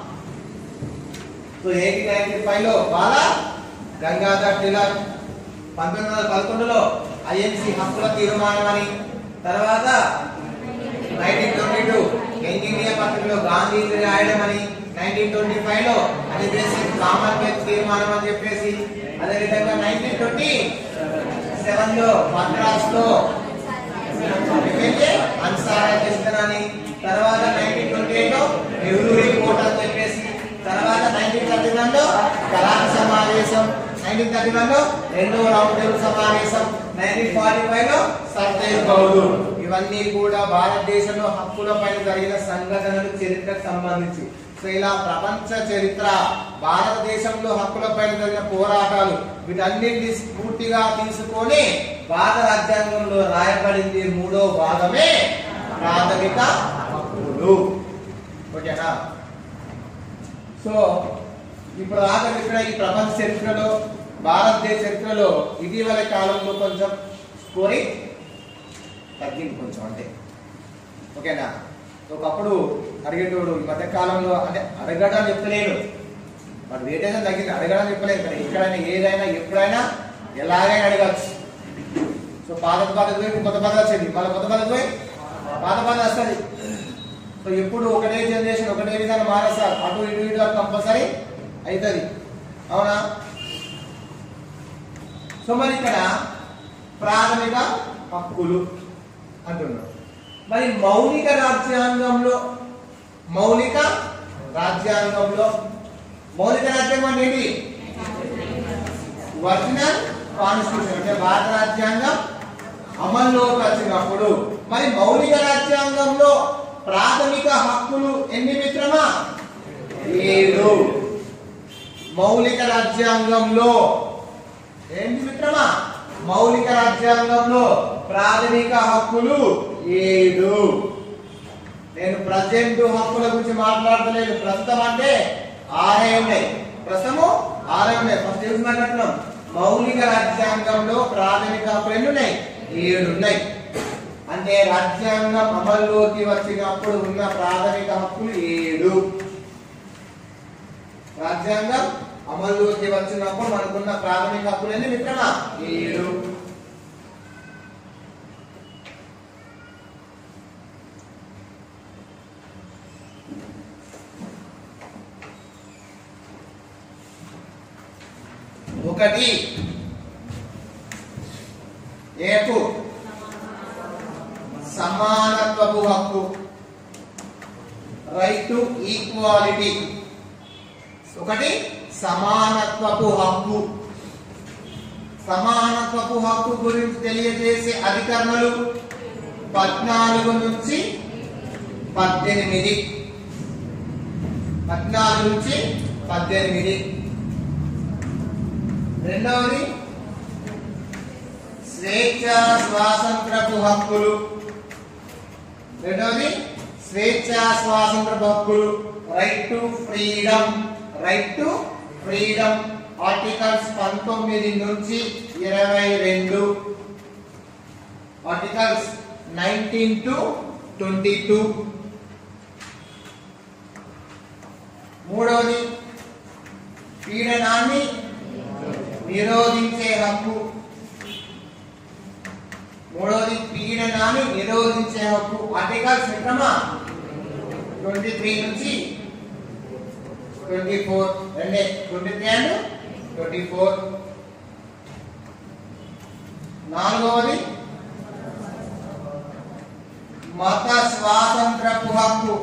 సో ఎయిటీన్ నైన్టీ ఫైవ్ లో బాల గంగాధర్ తిలక్ పంతొమ్మిది వందల పదకొండులో ఐఎన్సి హక్కుల తీర్మానం అని తర్వాత nineteen twenty two Young India పత్రికలో గాంధీజీ రాయడం అని నైన్టీన్ ట్వంటీ ఫైవ్ లో అది బేసిక్ కామన్వెల్త్ తీర్మానం అని చెప్పేసి అదేవిధంగా నైన్టీన్ ట్వంటీ సెవెన్ లో మద్రాస్ లో అన్సారా చేస్తానని తర్వాత నైన్టీన్ ట్వంటీ ఎయిట్ లో నెహ్రూ రిపోర్ట్ అని చెప్పేసి తర్వాత నైన్టీన్ థర్టీ వన్ లో కలాం సమావేశం నైన్టీన్ థర్టీ వన్ లో రెండో రౌండ్ టేబుల్ సమావేశం నైన్టీన్ ఫార్టీ ఫైవ్ లో సర్దేశ్ బహదూర్ ఇవన్నీ కూడా భారతదేశంలో హక్కుల పైన జరిగిన సంఘటనలు చరిత్రకు సంబంధించి సో ఇలా ప్రపంచ చరిత్ర భారతదేశంలో హక్కుల పైన జరిగిన పోరాటాలు వీటన్నింటినీ స్ఫూర్తిగా తీసుకొని భారత రాజ్యాంగంలో రాయబడింది మూడో భాగమే ప్రాథమిక హక్కులు ఓకేనా సో ఇప్పుడు దాకా చెప్పిన ఈ ప్రపంచ చరిత్రలో భారతదేశ చరిత్రలో ఇటీవల కాలంలో కొంచెం స్కోరింగ్ తగ్గింది కొంచెం అంటే ఓకేనా ఒకప్పుడు అడిగేటోడు ఈ మధ్య కాలంలో అంటే అడగడం చెప్తలేను వాడు వేటైనా తగ్గింది అడగడం చెప్పలేదు కానీ ఎక్కడైనా ఏదైనా ఎప్పుడైనా ఎలాగైనా అడగచ్చు సో పాత పద్ధతి పోయి కొత్త పద్ధతి వచ్చింది మళ్ళీ కొత్త పద్ధతి పోయి పాత పద్ధతి వస్తుంది సో ఎప్పుడు ఒకటే జనరేషన్ ఒకటే విధానం మారేస్తారు అటు ఇటు ఇటు కంపల్సరీ అవుతుంది అవునా సో మరి ఇక్కడ ప్రాథమిక హక్కులు అంటున్నాడు మరి మౌలిక రాజ్యాంగంలో మౌలిక రాజ్యాంగంలో మౌలిక రాజ్యాంగం అంటే ఏంటి ఒరిజినల్ కాన్స్టిట్యూషన్ అంటే భారత రాజ్యాంగం అమల్లోకి వచ్చినప్పుడు మరి మౌలిక రాజ్యాంగంలో ప్రాథమిక హక్కులు ఎన్ని మిత్రమా ఏడు మౌలిక రాజ్యాంగంలో ఏంటి మిత్రమా మౌలిక రాజ్యాంగంలో ప్రాథమిక హక్కులు ఏడు నేను ప్రజెంట్ హక్కుల గురించి మాట్లాడతలేదు ప్రస్తుతం అంటే ఆరే ఉన్నాయి ప్రస్తుతము ఆరే ఉన్నాయి ఫస్ట్ ఏం మాట్లాడుతున్నాం మౌలిక రాజ్యాంగంలో ప్రాథమిక హక్కులు ఎన్ని ఉన్నాయి ఏడు ఉన్నాయి అంటే రాజ్యాంగం అమల్లోకి వచ్చినప్పుడు ఉన్న ప్రాథమిక హక్కులు ఏడు రాజ్యాంగం అమల్లోకి వచ్చినప్పుడు మనకున్న ప్రాథమిక హక్కులు ఎన్ని మిత్రమా ఏడు ఒకటి ఏకు సమానత్వపు హక్కు రైట్ టు ఈక్వాలిటీ ఒకటి సమానత్వపు హక్కు సమానత్వపు హక్కు గురించి తెలియజేసే అధికరణలు పద్నాలుగు నుంచి పద్దెనిమిది పద్నాలుగు నుంచి పద్దెనిమిది రెండవది స్వేచ్ఛ స్వాతంత్రపు హక్కులు రెండవది స్వేచ్ఛ స్వాతంత్రపు హక్కులు right to freedom right to freedom articles పంతొమ్మిది నుంచి ఇరవై రెండు articles nineteen to twenty two మూడవది పీడనాన్ని నిరోధించే హక్కు మూడవది పీడనాన్ని నిరోధించే హక్కు ఆర్టికల్స్ ఎక్కమా ట్వంటీ త్రీ నుంచి ట్వంటీ ఫోర్ రెండే twenty three and twenty four నాలుగవది మత స్వాతంత్రపు హక్కు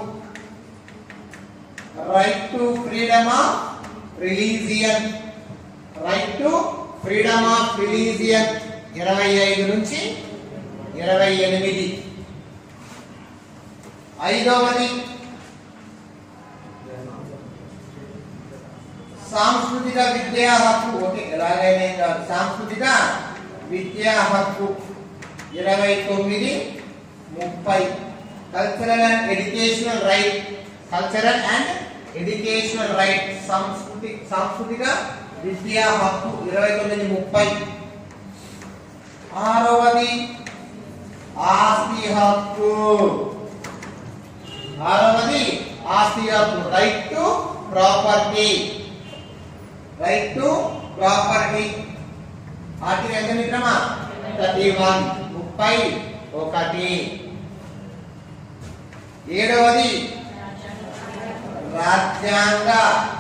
right to freedom of religion right to freedom of religion ఇరవై ఐదు నుంచి ఇరవై ఎనిమిది ఐదవది సాంస్కృతిక విద్యా హక్కు ఓకే ఎలాగైనా ఏం కాదు సాంస్కృతిక విద్యా హక్కు ఇరవై తొమ్మిది ముప్పై cultural and educational right cultural and educational right సంస్కృతి సాంస్కృతిక విద్యా హక్కు ఇరవై తొమ్మిది ముప్పై ఆరవది ఆస్తి హక్కు ఆరవది ఆస్తి హక్కు right to property right to property article ఎంత మిత్రమా థర్టీ వన్ ముప్పై ఒకటి ఏడవది రాజ్యాంగ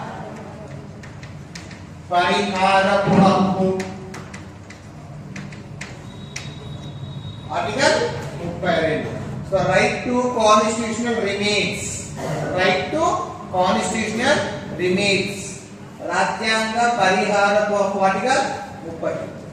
పరిహారపు హక్కు ఆర్టికల్ ముప్పై రెండు so right to constitutional remedies right to constitutional remedies రాజ్యాంగ పరిహారపు హక్కు ఆర్టికల్ ముప్పై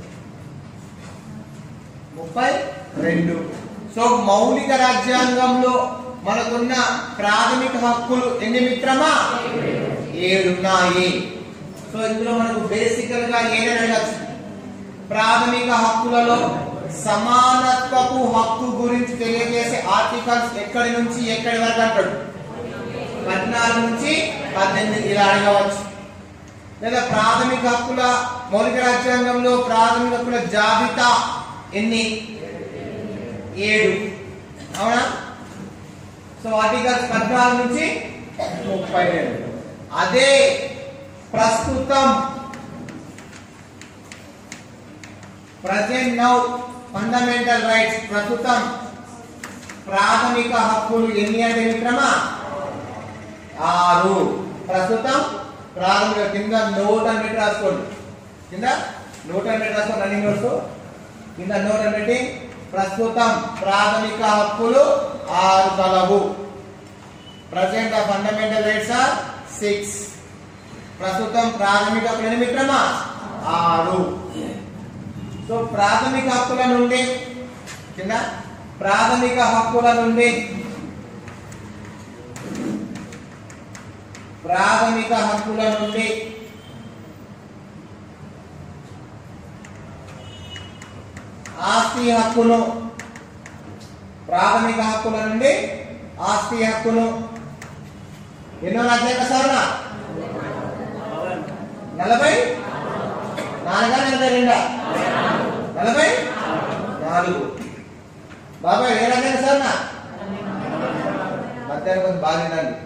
ముప్పై రెండు సో మౌలిక రాజ్యాంగంలో మనకున్న ప్రాథమిక హక్కులు ఎన్ని మిత్రమా ఏడున్నాయి సో ఇందులో మనకు బేసికల్ గా ఏదైనా అడగచ్చు ప్రాథమిక హక్కులలో సమానత్వపు హక్కు గురించి తెలియజేసే ఆర్టికల్స్ ఎక్కడి నుంచి ఎక్కడి వరకు అంటాడు పద్నాలుగు నుంచి పద్దెనిమిది ఇలా అడగవచ్చు లేదా ప్రాథమిక హక్కుల మౌలిక రాజ్యాంగంలో ప్రాథమిక హక్కుల జాబితా ఎన్ని ఏడు అవునా సో ఆర్టికల్స్ పద్నాలుగు నుంచి ముప్పై రెండు అదే ప్రస్తుతం ప్రజెంట్ నౌ ఫండమెంటల్ రైట్స్ ప్రస్తుతం ప్రాథమిక హక్కులు ఎన్ని అంటే మిత్రమా ఆరు ప్రస్తుతం ప్రాథమిక కింద నోట్ అని పెట్టి రాసుకోండి కింద నోట్ అని పెట్టి రాసుకోండి రన్నింగ్ నోట్స్ కింద నోట్ అని పెట్టి ప్రస్తుతం ప్రాథమిక హక్కులు ఆరు కలవు present fundamental rights are six ప్రస్తుతం ప్రాథమిక హక్కులు ఎన్ని మిత్రమా ఆరు సో ప్రాథమిక హక్కుల నుండి కింద ప్రాథమిక హక్కుల నుండి ప్రాథమిక హక్కుల నుండి ఆస్తి హక్కును ప్రాథమిక హక్కుల నుండి ఆస్తి హక్కును ఎన్నో రాజ్యాంగ సవరణ నలభై నాలుగా నలభై రెండా నలభై నాలుగు బాబాయ్ ఏ రాజ్యాంగ సవరణ మధ్యాహ్నం కొంచెం బాగా వినండి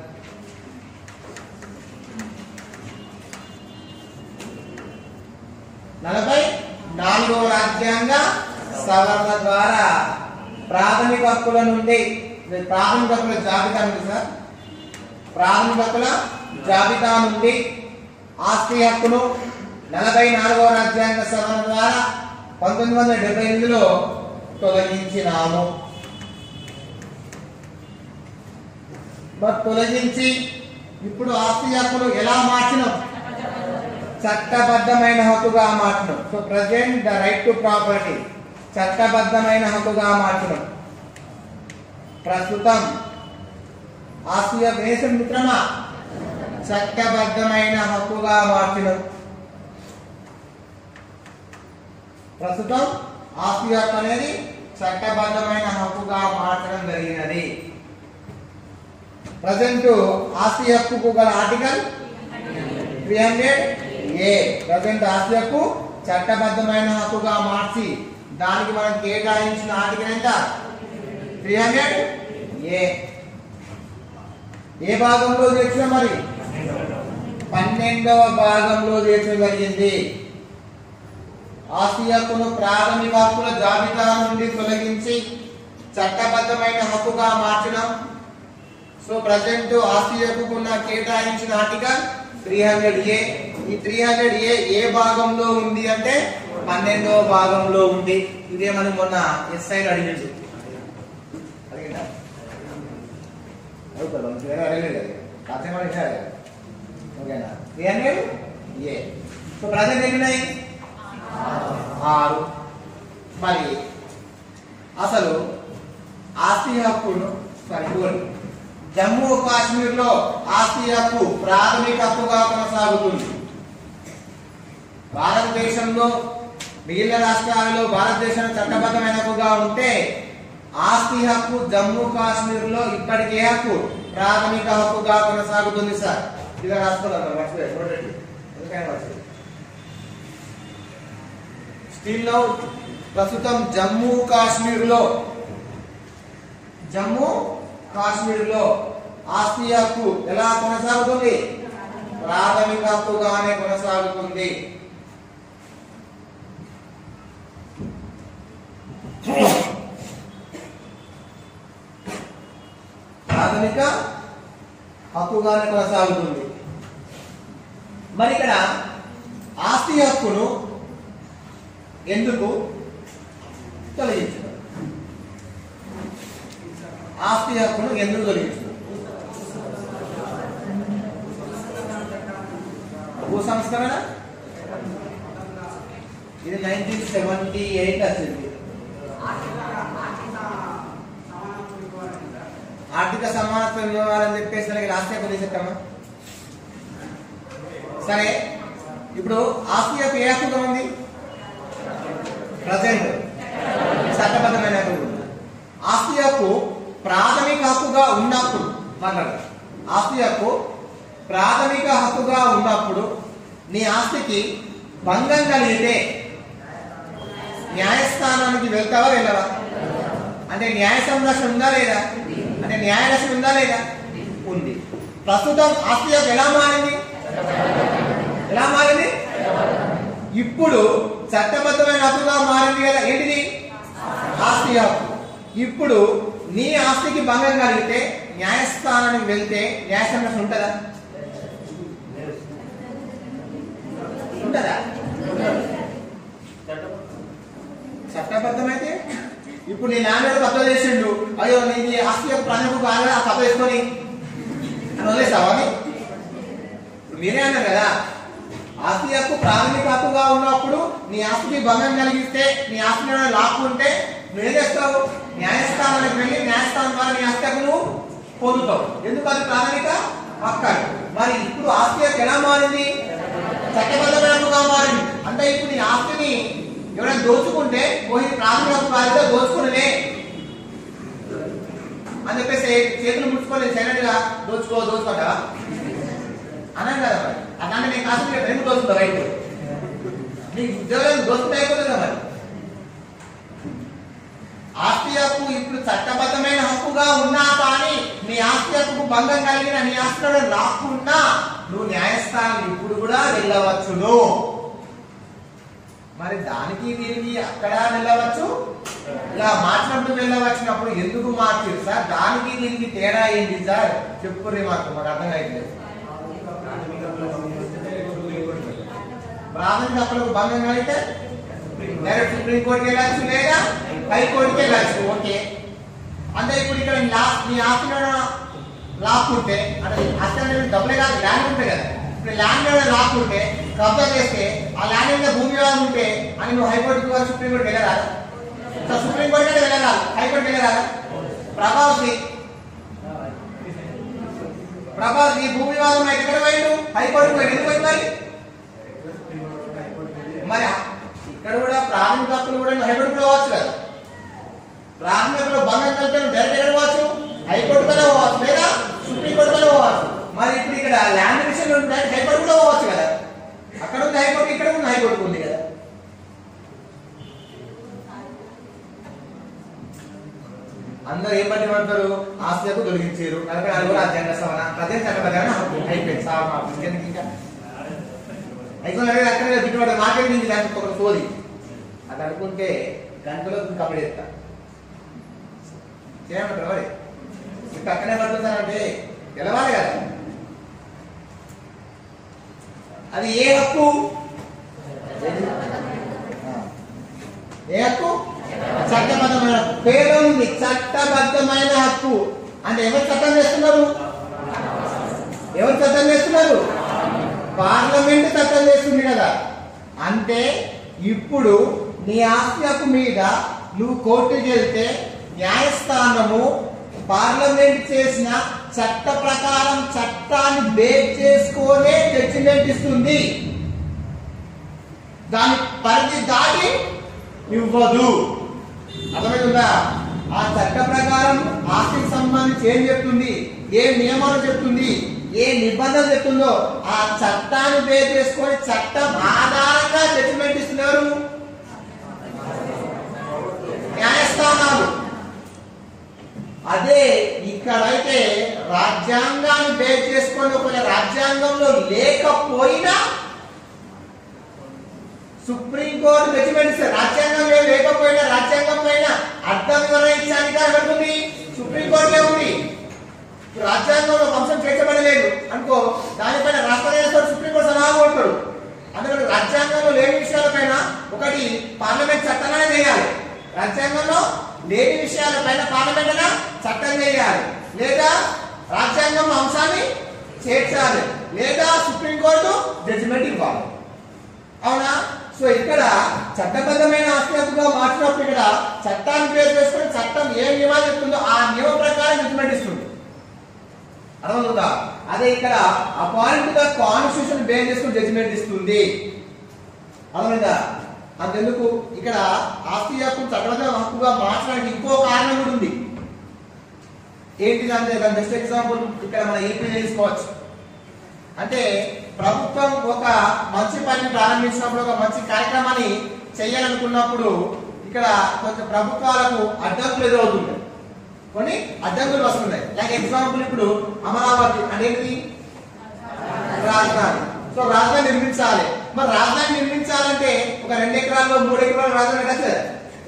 నలభై నాలుగవ రాజ్యాంగ సవరణ ద్వారా ప్రాథమిక హక్కుల నుండి ప్రాథమిక హక్కుల జాబితా ఉంది సార్ ప్రాథమిక హక్కుల జాబితా నుండి ఆస్తి హక్కును నలభై నాలుగవ రాజ్యాంగ సవరణ ద్వారా పంతొమ్మిది వందల డెబ్బై ఎనిమిదిలో తొలగించినాము మరి తొలగించి ఇప్పుడు ఆస్తి హక్కును ఎలా మార్చినాం చట్టబద్ధమైన హక్కుగా మార్చడం so present the right to property చట్టబద్ధమైన హక్కుగా మార్చడం ప్రస్తుతం ఆస్తి యొక్క వేసం మిత్రమా చట్టబద్ధమైన హక్కుగా మార్చడం ప్రస్తుతం ఆస్తి హక్కు అనేది చట్టబద్ధమైన హక్కుగా మార్చడం జరిగినది ప్రజెంట్ ఆస్తి హక్కుకు గల article three hundred A present ఆస్తి హక్కు చట్టబద్ధమైన హక్కుగా మార్చి దానికి మనం కేటాయించిన ఆర్టికల్ ఎంత త్రీ హండ్రెడ్ ఏ ఏ భాగంలో చేర్చిన మరి పన్నెండవ భాగంలో చేర్చడం జరిగింది ఆస్తి హక్కును ప్రాథమిక హక్కుల జాబితా నుండి తొలగించి చట్టబద్ధమైన హక్కుగా మార్చడం సో ప్రజెంట్ ఆస్తి హక్కుకున్న కేటాయించిన ఆర్టికల్ త్రీ హండ్రెడ్ ఏ ఈ త్రీ హండ్రెడ్ ఏ ఏ భాగంలో ఉంది అంటే పన్నెండవ భాగంలో ఉంది ఇదే మనం మొన్న ఎస్ఐ అడిగింది అడిగిందా అవుతుంది మనకి వేరే అడగలేదు కదా రాజ్యాంగం ఇచ్చే అడగాలి ఓకేనా ఏ అనేది ఏ సో ప్రజెంట్ ఎన్ని ఉన్నాయి ఆరు మరి అసలు ఆస్తి హక్కును సారీ ఇంకోటి. జమ్మూ కాశ్మీర్ లో ఆస్తి హక్కు ప్రాథమిక హక్కుగా కొనసాగుతుంది భారతదేశంలో మిగిలిన రాష్ట్రాలలో భారతదేశం చట్టబద్ధమైన హక్కుగా ఉంటే ఆస్తి హక్కు జమ్మూ కాశ్మీర్ లో ఇప్పటికే హక్కు ప్రాథమిక హక్కుగా కొనసాగుతుంది సార్ ఇలా రాసుకోవాలి మర్చిపోయి చూడండి ఎందుకైనా మర్చిపోయి స్టిల్ నౌ ప్రస్తుతం జమ్మూ కాశ్మీర్ లో జమ్మూ కాశ్మీర్ లో ఆస్తి హక్కు ఎలా కొనసాగుతుంది ప్రాథమిక హక్కుగానే కొనసాగుతుంది ప్రాథమిక హక్కుగానే కొనసాగుతుంది మరి ఇక్కడ ఆస్తి హక్కును ఎందుకు తొలగించడం ఆస్తి హక్కును ఎందుకు తొలగించడం భూ సంస్కరణ ఇది నైన్టీన్ సెవెంటీ ఎయిట్ వచ్చింది ఆర్థిక సమానత్వం ఇవ్వాలని చెప్పేసి మనకి రాష్ట్రీయ ప్రదేశమ్మా సరే ఇప్పుడు ఆస్తి యొక్క ఏ హక్కుగా ఉంది ప్రజెంట్ చట్టబద్ధమైన హక్కు ఉంది. ఆస్తి హక్కు ప్రాథమిక హక్కుగా ఉన్నప్పుడు మాట్లాడు ఆస్తి హక్కు ప్రాథమిక హక్కుగా ఉన్నప్పుడు నీ ఆస్తికి భంగం కలిగితే న్యాయస్థానానికి వెళ్తావా వెళ్ళవా అంటే న్యాయ సంరక్షణ ఉందా లేదా అంటే న్యాయ రక్షణ ఉందా లేదా ఉంది ప్రస్తుతం ఆస్తి హక్కు ఎలా మారింది ఎలా మారింది ఇప్పుడు చట్టబద్ధమైన హక్కుగా మారింది కదా ఏంటిది ఆస్తి హక్కు ఇప్పుడు నీ ఆస్తికి భంగం కలిగితే న్యాయస్థానానికి వెళ్తే న్యాయ సంరక్షణ ఉంటుందా ఉంటుందా చట్టబద్ధమైతే ఇప్పుడు నీ నాన్నడు కథ చేసిండు అయ్యో నీది ఆస్తి యొక్క ప్రాణకు కాగా ఆ కథ వేసుకొని అని వదిలేస్తావా అని? ఇప్పుడు మీరే అన్నారు కదా ఆస్తి హక్కు ప్రాథమిక హక్కుగా ఉన్నప్పుడు నీ ఆస్తికి భంగం కలిగిస్తే నీ ఆస్తిని ఏమైనా లాక్కుంటే నువ్వేం చేస్తావు న్యాయస్థానానికి వెళ్ళి న్యాయస్థానం ద్వారా నీ ఆస్తి హక్కు నువ్వు పొందుతావు ఎందుకు అది ప్రాథమిక హక్కు అని. మరి ఇప్పుడు ఆస్తి హక్కు ఎలా మారింది చట్టబద్ధమైన హక్కుగా మారింది అంటే ఇప్పుడు నీ ఆస్తిని ఎవరైనా దోచుకుంటే పోయి ప్రాథమిక హక్కు కాదుగా దోచుకునే అని చెప్పేసి చేతులు ముట్టుకొని సైలెంట్గా దోచుకో దోచుకోట అన్నాను కదా మరి అట్లాంటి నేను కాదు రెండు దోచుకుంటా రైతు నీకు ఉద్యోగం దోచుకుంటే అయిపోతుంది కదా మరి ఆస్తి హక్కు ఇప్పుడు చట్టబద్ధమైన హక్కుగా ఉన్నా కానీ నీ ఆస్తి హక్కుకు భంగం కలిగిన నీ ఆస్తిలో రాకుండా నువ్వు న్యాయస్థానం ఇప్పుడు కూడా వెళ్ళవచ్చును మరి దానికి దీనికి అక్కడ వెళ్ళవచ్చు ఇలా మార్చినప్పుడు వెళ్ళవచ్చినప్పుడు ఎందుకు మార్చారు సార్ దానికి దీనికి తేడా ఏంటి సార్ చెప్పుర్రి మాకు మాకు అర్థం అయితే ప్రాథమిక హక్కులకు భంగం కలిగితే డైరెక్ట్ సుప్రీం కోర్టుకి వెళ్ళచ్చు లేదా హైకోర్టుకి వెళ్ళచ్చు ఓకే అంటే ఇప్పుడు ఇక్కడ లా నీ ఆస్తిలో లాక్కుంటే అంటే ఆస్తి అనేది డబ్బులే కాదు ల్యాండ్ ఉంటాయి కదా ఇప్పుడు ల్యాండ్ ఏమైనా లాక్కుంటే కబ్జా చేస్తే ఆ ల్యాండ్ మీద భూమి వివాదం ఉంటే అని నువ్వు హైకోర్టుకి కూడా సుప్రీం కోర్టుకి వెళ్ళరాదు సో సుప్రీం కోర్టు అంటే వెళ్ళరాదు హైకోర్టుకి వెళ్ళరాదు ప్రభావతి ప్రభావతి భూమి వివాదం అయితే ఎక్కడ పోయిండు హైకోర్టుకి పోయిండు ఎందుకు పోయింది మరి మరి ఇక్కడ కూడా ప్రాథమిక హక్కులు కూడా నువ్వు హైకోర్టు కూడా పోవచ్చు కదా ప్రాథమిక హక్కులు భంగం కలిపితే నువ్వు డైరెక్ట్ ఎక్కడ పోవచ్చు హైకోర్టు కూడా పోవచ్చు లేదా సుప్రీం కోర్టు కూడా పోవచ్చు మరి ఇప్పుడు ఇక్కడ ల్యాండ్ విషయంలో ఉంటే హైకోర్టు కూడా పోవచ్చు కదా అక్కడ ఉంది హైకోర్టు ఇక్కడ ఉంది హైకోర్టు ఉంది కదా అందరూ ఏం పట్టి పడతారు ఆస్తికు తొలగించారు నలభై నాలుగు రాజ్యాంగ సవరణ ప్రదే చట్టబద్ధమైన హక్కు అయిపోయింది సార్ ఇంకెందుకు ఇంకా అయిపోయిన అక్కడ గిట్టుబాటు మార్కెటింగ్ దానికి ఒక సోది అది అనుకుంటే గంటలో కంప్లీట్ చేస్తా చేయమంటారు మరి ఇప్పుడు అక్కడే పడుతుందంటే గెలవాలి కదా అది ఏ హక్కు ఆ. ఏ హక్కు చట్టబద్ధమైన హక్కు. పేరు ఉంది చట్టబద్ధమైన హక్కు అంటే ఎవరు చట్టం చేస్తున్నారు ఎవరు చట్టం చేస్తున్నారు పార్లమెంట్ చట్టం చేస్తుంది కదా అంటే ఇప్పుడు నీ ఆస్తి హక్కు మీద నువ్వు కోర్టుకి వెళ్తే న్యాయస్థానము పార్లమెంట్ చేసిన చట్ట ప్రకారం చట్టాన్ని బేస్ చేసుకొనే జడ్జిమెంట్ ఇస్తుంది దాని పరిధి దాటి ఇవ్వదు అర్థమవుతుందా ఆ చట్ట ప్రకారం ఆస్తికి సంబంధించి ఏం చెప్తుంది ఏ నియమాలు చెప్తుంది ఏ నిబంధన చెప్తుందో ఆ చట్టాన్ని బేస్ చేసుకొని చట్టం ఆధారంగా జడ్జిమెంట్ ఇస్తున్నారు న్యాయస్థానాలు అదే ఇక్కడైతే రాజ్యాంగాన్ని బేస్ చేసుకొని ఒకవేళ రాజ్యాంగంలో లేకపోయినా సుప్రీంకోర్టు జడ్జిమెంట్ ఇస్తారు రాజ్యాంగంలో లేకపోయినా రాజ్యాంగం పైన అర్థం నిర్ణయించడానికి ఎవరికి సుప్రీంకోర్టులో ఉంది రాజ్యాంగంలో ఒక అంశం చేర్చబడలేదు అనుకో దానిపైన రాష్ట్ర న్యాయస్థానం సుప్రీంకోర్టు సలహా కొడతాడు అందుకని రాజ్యాంగంలో లేని విషయాలపైన ఒకటి పార్లమెంట్ చట్టాలనే చేయాలి రాజ్యాంగంలో లేని విషయాలపైన పార్లమెంట్ అయినా చట్టం చేయాలి లేదా రాజ్యాంగం అంశాన్ని చేర్చాలి లేదా సుప్రీంకోర్టు జడ్జిమెంట్ ఇవ్వాలి అవునా సో ఇక్కడ చట్టబద్ధమైన ఆస్తి హక్కుగా మార్చినప్పుడు ఇక్కడ చట్టాన్ని బేస్ చేసుకుని చట్టం ఏ నియమాలు చెప్తుందో ఆ నియమం ప్రకారం జడ్జిమెంట్ ఇస్తుంది అర్థమవుతుందా అదే ఇక్కడ అపాయింట్ గా కాన్స్టిట్యూషన్ బేస్ చేసుకుని జడ్జిమెంట్ ఇస్తుంది అర్థమైందా అంతెందుకు ఇక్కడ ఆస్తి హక్కు చట్టబద్ధ హక్కుగా మార్చడానికి ఇంకో కారణం కూడా ఉంది ఏంటిదంటే దాని బెస్ట్ ఎగ్జాంపుల్ ఇక్కడ మన ఏపీ తీసుకోవచ్చు అంటే ప్రభుత్వం ఒక మంచి పని ప్రారంభించినప్పుడు ఒక మంచి కార్యక్రమాన్ని చేయాలనుకున్నప్పుడు ఇక్కడ కొంచెం ప్రభుత్వాలకు అడ్డంకులు ఎదురవుతుంటాయి కొన్ని అడ్డంకులు వస్తున్నాయి లైక్ ఎగ్జాంపుల్ ఇప్పుడు అమరావతి అనేది రాజధాని సో రాజధాని నిర్మించాలి మరి రాజధాని నిర్మించాలంటే ఒక రెండు ఎకరాల్లో మూడు ఎకరాలు రాజధాని కట్టలేదు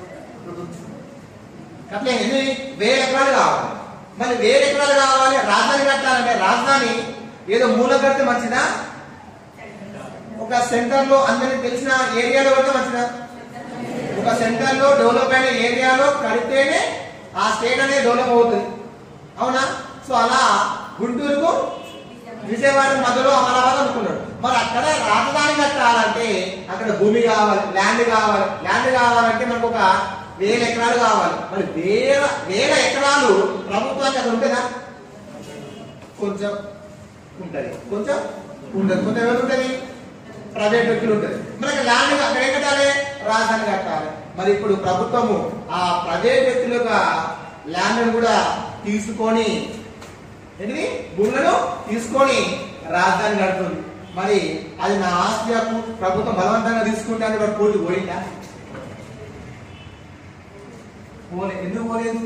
కట్టలే ఎన్ని వేల ఎకరాలు కావాలి మరి వేల ఎకరాలు కావాలి రాజధాని కట్టాలంటే రాజధాని ఏదో మూల కడితే మంచిదా ఒక సెంటర్ లో అందరికి తెలిసిన ఏరియాలో కడితే మంచిదా ఒక సెంటర్ లో డెవలప్ అయిన ఏరియాలో కడితేనే ఆ స్టేట్ అనేది డెవలప్ అవుతుంది అవునా సో అలా గుంటూరుకు విజయవాడ మధ్యలో అమరావతి అనుకున్నాడు మరి అక్కడ రాజధాని కట్టాలంటే అక్కడ భూమి కావాలి ల్యాండ్ కావాలి ల్యాండ్ కావాలంటే మనకు ఒక వేల ఎకరాలు కావాలి మరి వేల వేల ఎకరాలు ప్రభుత్వానికి అక్కడ ఉంటుందా కొంచెం ఉంటది కొంచెం ఉండదు కొంచెం ఎవరు ఉంటది ప్రైవేట్ వ్యక్తులు ఉంటది మరి అక్కడ ల్యాండ్ అక్కడ ఏం కట్టాలి రాజధాని కట్టాలి మరి ఇప్పుడు ప్రభుత్వము ఆ ప్రైవేట్ వ్యక్తుల యొక్క ల్యాండ్ కూడా తీసుకొని ఏంటిది భూములను తీసుకొని రాజధాని కడుతుంది మరి అది నా ఆస్తి హక్కు ప్రభుత్వం బలవంతంగా తీసుకుంటే అని వాడు కోర్టు పోయిందా పోలే ఎందుకు పోలేదు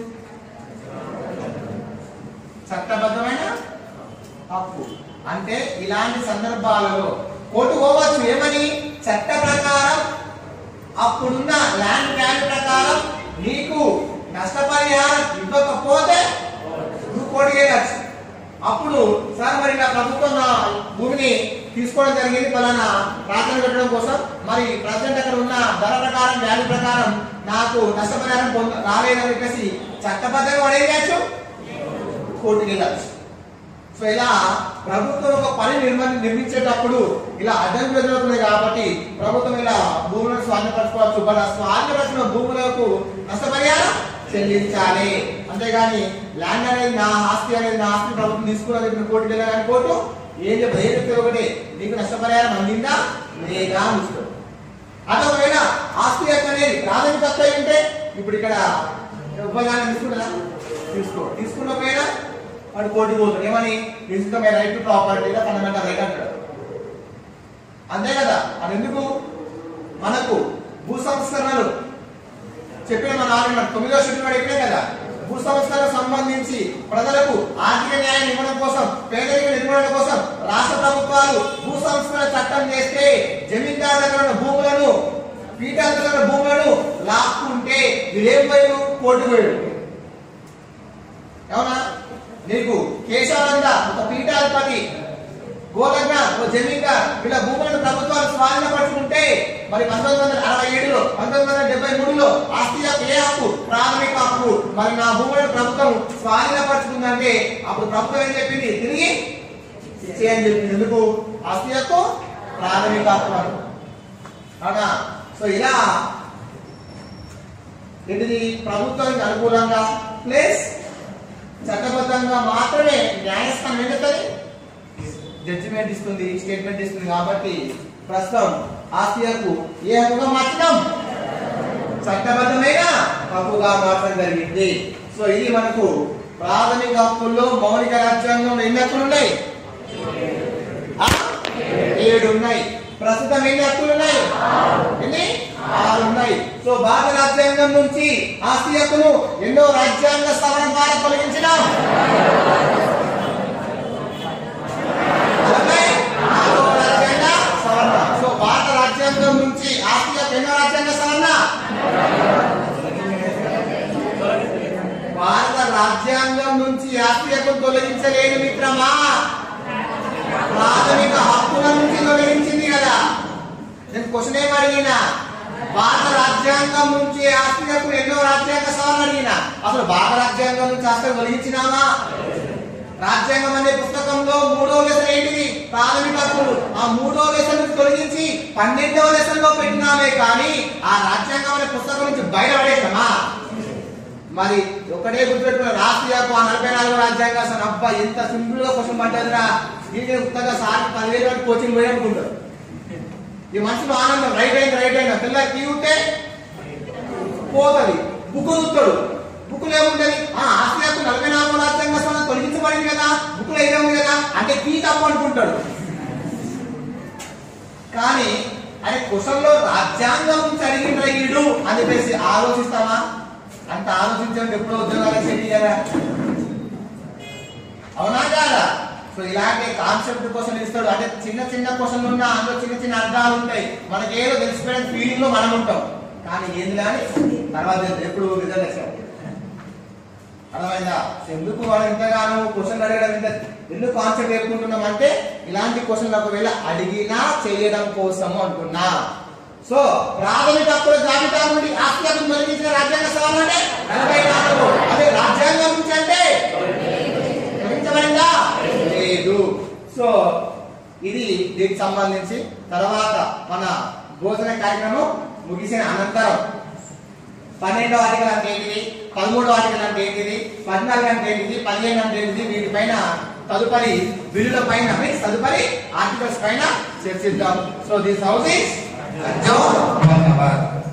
చట్టబద్ధమైన హక్కు అంటే ఇలాంటి సందర్భాలలో కోర్టు పోవచ్చు ఏమని చట్ట ప్రకారం అప్పుడున్న ల్యాండ్ వాల్యూ ప్రకారం నీకు నష్టపరిహారం ఇవ్వకపోతే నువ్వు కోర్టుకి వెళ్ళచ్చు అప్పుడు సార్ మరి నా ప్రభుత్వం నా భూమిని తీసుకోవడం జరిగింది పలానా రాజధాని పెట్టడం కోసం మరి ప్రజెంట్ అక్కడ ఉన్న ధర ప్రకారం వాల్యూ ప్రకారం నాకు నష్టపరిహారం పొంద రాలేదని చెప్పేసి చట్టబద్ధంగా వాడు ఏం చేయొచ్చు కోర్టుకి వెళ్ళచ్చు సో ఇలా ప్రభుత్వం ఒక పని నిర్మ నిర్మించేటప్పుడు ఇలా అడ్డంకులు ఎదురవుతున్నాయి కాబట్టి ప్రభుత్వం ఇలా భూములను స్వాధీనపరచుకోవచ్చు బట్ ఆ స్వాధీనపరిచిన భూములకు నష్టపరిహారం చెల్లించాలి అంతేగాని ల్యాండ్ అనేది నా ఆస్తి అనేది నా ఆస్తి ప్రభుత్వం తీసుకున్నది ఇప్పుడు కోర్టుకి వెళ్ళాలని కోర్టు ఏం చెప్తుంది ఏం చెప్తే ఒకటి నీకు నష్టపరిహారం అందిందా లేదా అని చూస్తాడు అదే ఒకవేళ ఆస్తి హక్కు అనేది ప్రాథమిక హక్కు అయి ఉంటే ఇప్పుడు ఇక్కడ ఉపదానం తీసుకుంటుందా తీసుకో తీసుకున్నపోయినా వాడు కోర్టుకు పోతాడు ఏమని this my right to property fundamental right అంటాడు అంతే కదా అది ఎందుకు మనకు భూ సంస్కరణలు చెప్పిన మన ఆరు తొమ్మిదో షెడ్యూల్ వాడు చెప్పినే కదా భూ సంస్కరణకు సంబంధించి ప్రజలకు ఆర్థిక న్యాయం ఇవ్వడం కోసం పేదరిక నిర్మూలన కోసం రాష్ట్ర ప్రభుత్వాలు భూ సంస్కరణ చట్టం చేస్తే జమీందారు దగ్గర ఉన్న భూములను పీఠాల దగ్గర ఉన్న భూములను లాక్కుంటే వీడేం పోయాడు కోర్టు పోయాడు అవునా నీకు కేశవానంద ఒక పీఠాధిపతి గోలజ్ఞ ఒక జమీందార్ వీళ్ళ భూములను ప్రభుత్వాలు స్వాధీనపరుచుకుంటే మరి పంతొమ్మిది వందల అరవై ఏడులో పంతొమ్మిది వందల డెబ్బై మూడులో ఆస్తి హక్కు ఏ హక్కు ప్రాథమిక హక్కు మరి నా భూములను ప్రభుత్వం స్వాధీనపరుచుకుందంటే అప్పుడు ప్రభుత్వం ఏం చెప్పింది తిరిగి చేయని చెప్పింది ఎందుకు ఆస్తి యొక్క ప్రాథమిక హక్కు అని. అవునా సో ఇలా ఏంటిది ప్రభుత్వానికి అనుకూలంగా ప్లస్ చట్టబద్ధంగా మాత్రమే న్యాయస్థానం ఏం చెప్తుంది జడ్జిమెంట్ ఇస్తుంది స్టేట్మెంట్ ఇస్తుంది కాబట్టి ప్రస్తుతం ఆస్తి హక్కు ఏ హక్కుగా మార్చడం చట్టబద్ధమైన హక్కుగా మార్చడం జరిగింది సో ఇది మనకు ప్రాథమిక హక్కుల్లో మౌలిక రాజ్యాంగంలో ఎన్ని హక్కులు ఉన్నాయి ఆ? ఏడు ఉన్నాయి ప్రస్తుతం ఎన్ని హక్కులు ఉన్నాయి ఎన్ని ఆరు ఉన్నాయి సో భారత రాజ్యాంగం నుంచి ఆస్తి హక్కును ఎన్నో రాజ్యాంగ సవరణ ద్వారా తొలగించినాం నలభై నాలుగవ రాజ్యాంగ సవరణ సో భారత రాజ్యాంగం నుంచి ఆస్తి హక్కు ఎన్నో రాజ్యాంగ సవరణ భారత రాజ్యాంగం నుంచి ఆస్తి హక్కును తొలగించలేని మిత్రమా ప్రాథమిక హక్కుల నుంచి తొలగించింది కదా నేను క్వశ్చన్ ఏం అడిగినా భారత రాజ్యాంగం నుంచి ఆస్తి హక్కులు ఎన్నో రాజ్యాంగ సవరణ అడిగినా అసలు భారత రాజ్యాంగం నుంచి ఆస్తి హక్కు తొలగించినామా రాజ్యాంగం అనే పుస్తకంలో మూడో లెసన్ ఏంటిది ప్రాథమిక హక్కులు ఆ మూడో లెసన్ నుంచి తొలగించి పన్నెండవ లెసన్ లో పెట్టినామే కానీ ఆ రాజ్యాంగం అనే పుస్తకం నుంచి బయటపడేసామా మరి ఒకటే గుర్తుపెట్టుకున్న రాష్ట్రీయ హక్కు ఆ నలభై నాలుగు రాజ్యాంగ అసలు అబ్బా ఎంత సింపుల్ గా క్వశ్చన్ పడ్డదిరా దీనికి ఉత్తగా సార్ పదివేలు వరకు కోచింగ్ పోయి అనుకుంటారు ఈ మనసులో ఆనందం రైట్ అయింది రైట్ అయింది పిల్లలు తీవుతే పోతుంది బుక్ చూస్తాడు బుక్ ఏముంటది ఆ ఆస్తి హక్కు నలభై నాలుగు రాజ్యాంగ సభ తొలగించబడింది కదా బుక్ లో ఇదే ఉంది కదా అంటే కీ తప్పు అనుకుంటాడు కానీ అరే క్వశ్చన్ లో రాజ్యాంగం నుంచి అడిగిన ఈడు అని చెప్పేసి ఆలోచిస్తామా అంత ఆలోచించండి ఎప్పుడో ఉద్యోగాలు చేయాలా అవునా కాదా సో ఇలాంటి కాన్సెప్ట్ క్వశ్చన్ ఇస్తాడు అంటే చిన్న చిన్న క్వశ్చన్ ఉన్నా అందులో చిన్న చిన్న అర్థాలు ఉంటాయి మనకి ఏదో తెలిసిపోయిన ఫీలింగ్ లో మనం ఉంటాం కానీ ఏంది కానీ తర్వాత ఎప్పుడు రిజల్ట్ వచ్చాం అర్థమైందా ఎందుకు మనం ఇంతగానో క్వశ్చన్ అడగడం ఇంత ఎందుకు కాన్సెప్ట్ నేర్చుకుంటున్నాం అంటే ఇలాంటి క్వశ్చన్ ఒకవేళ అడిగినా చేయడం కోసము అంటున్నా సో ప్రాథమిక హక్కుల జాబితా నుండి ఆస్తి హక్కును తొలగించిన రాజ్యాంగ సవరణ అంటే నలభై నాలుగు అదే రాజ్యాంగం నుంచి అంటే తొలగించబడిందా లేదు సో ఇది దీనికి సంబంధించి తర్వాత మన భోజన కార్యక్రమం ముగిసిన అనంతరం పన్నెండో ఆర్టికల్ అంటే ఏంటిది పదమూడో ఆర్టికల్ అంటే ఏంటిది పద్నాలుగు అంటే ఏంటిది పదిహేను అంటే ఏంటిది వీటిపైన తదుపరి బిల్లుల పైన మీన్స్ తదుపరి ఆర్టికల్స్ పైన చర్చిద్దాం సో దిస్ హౌస్ ఇస్ ధన్యవాద్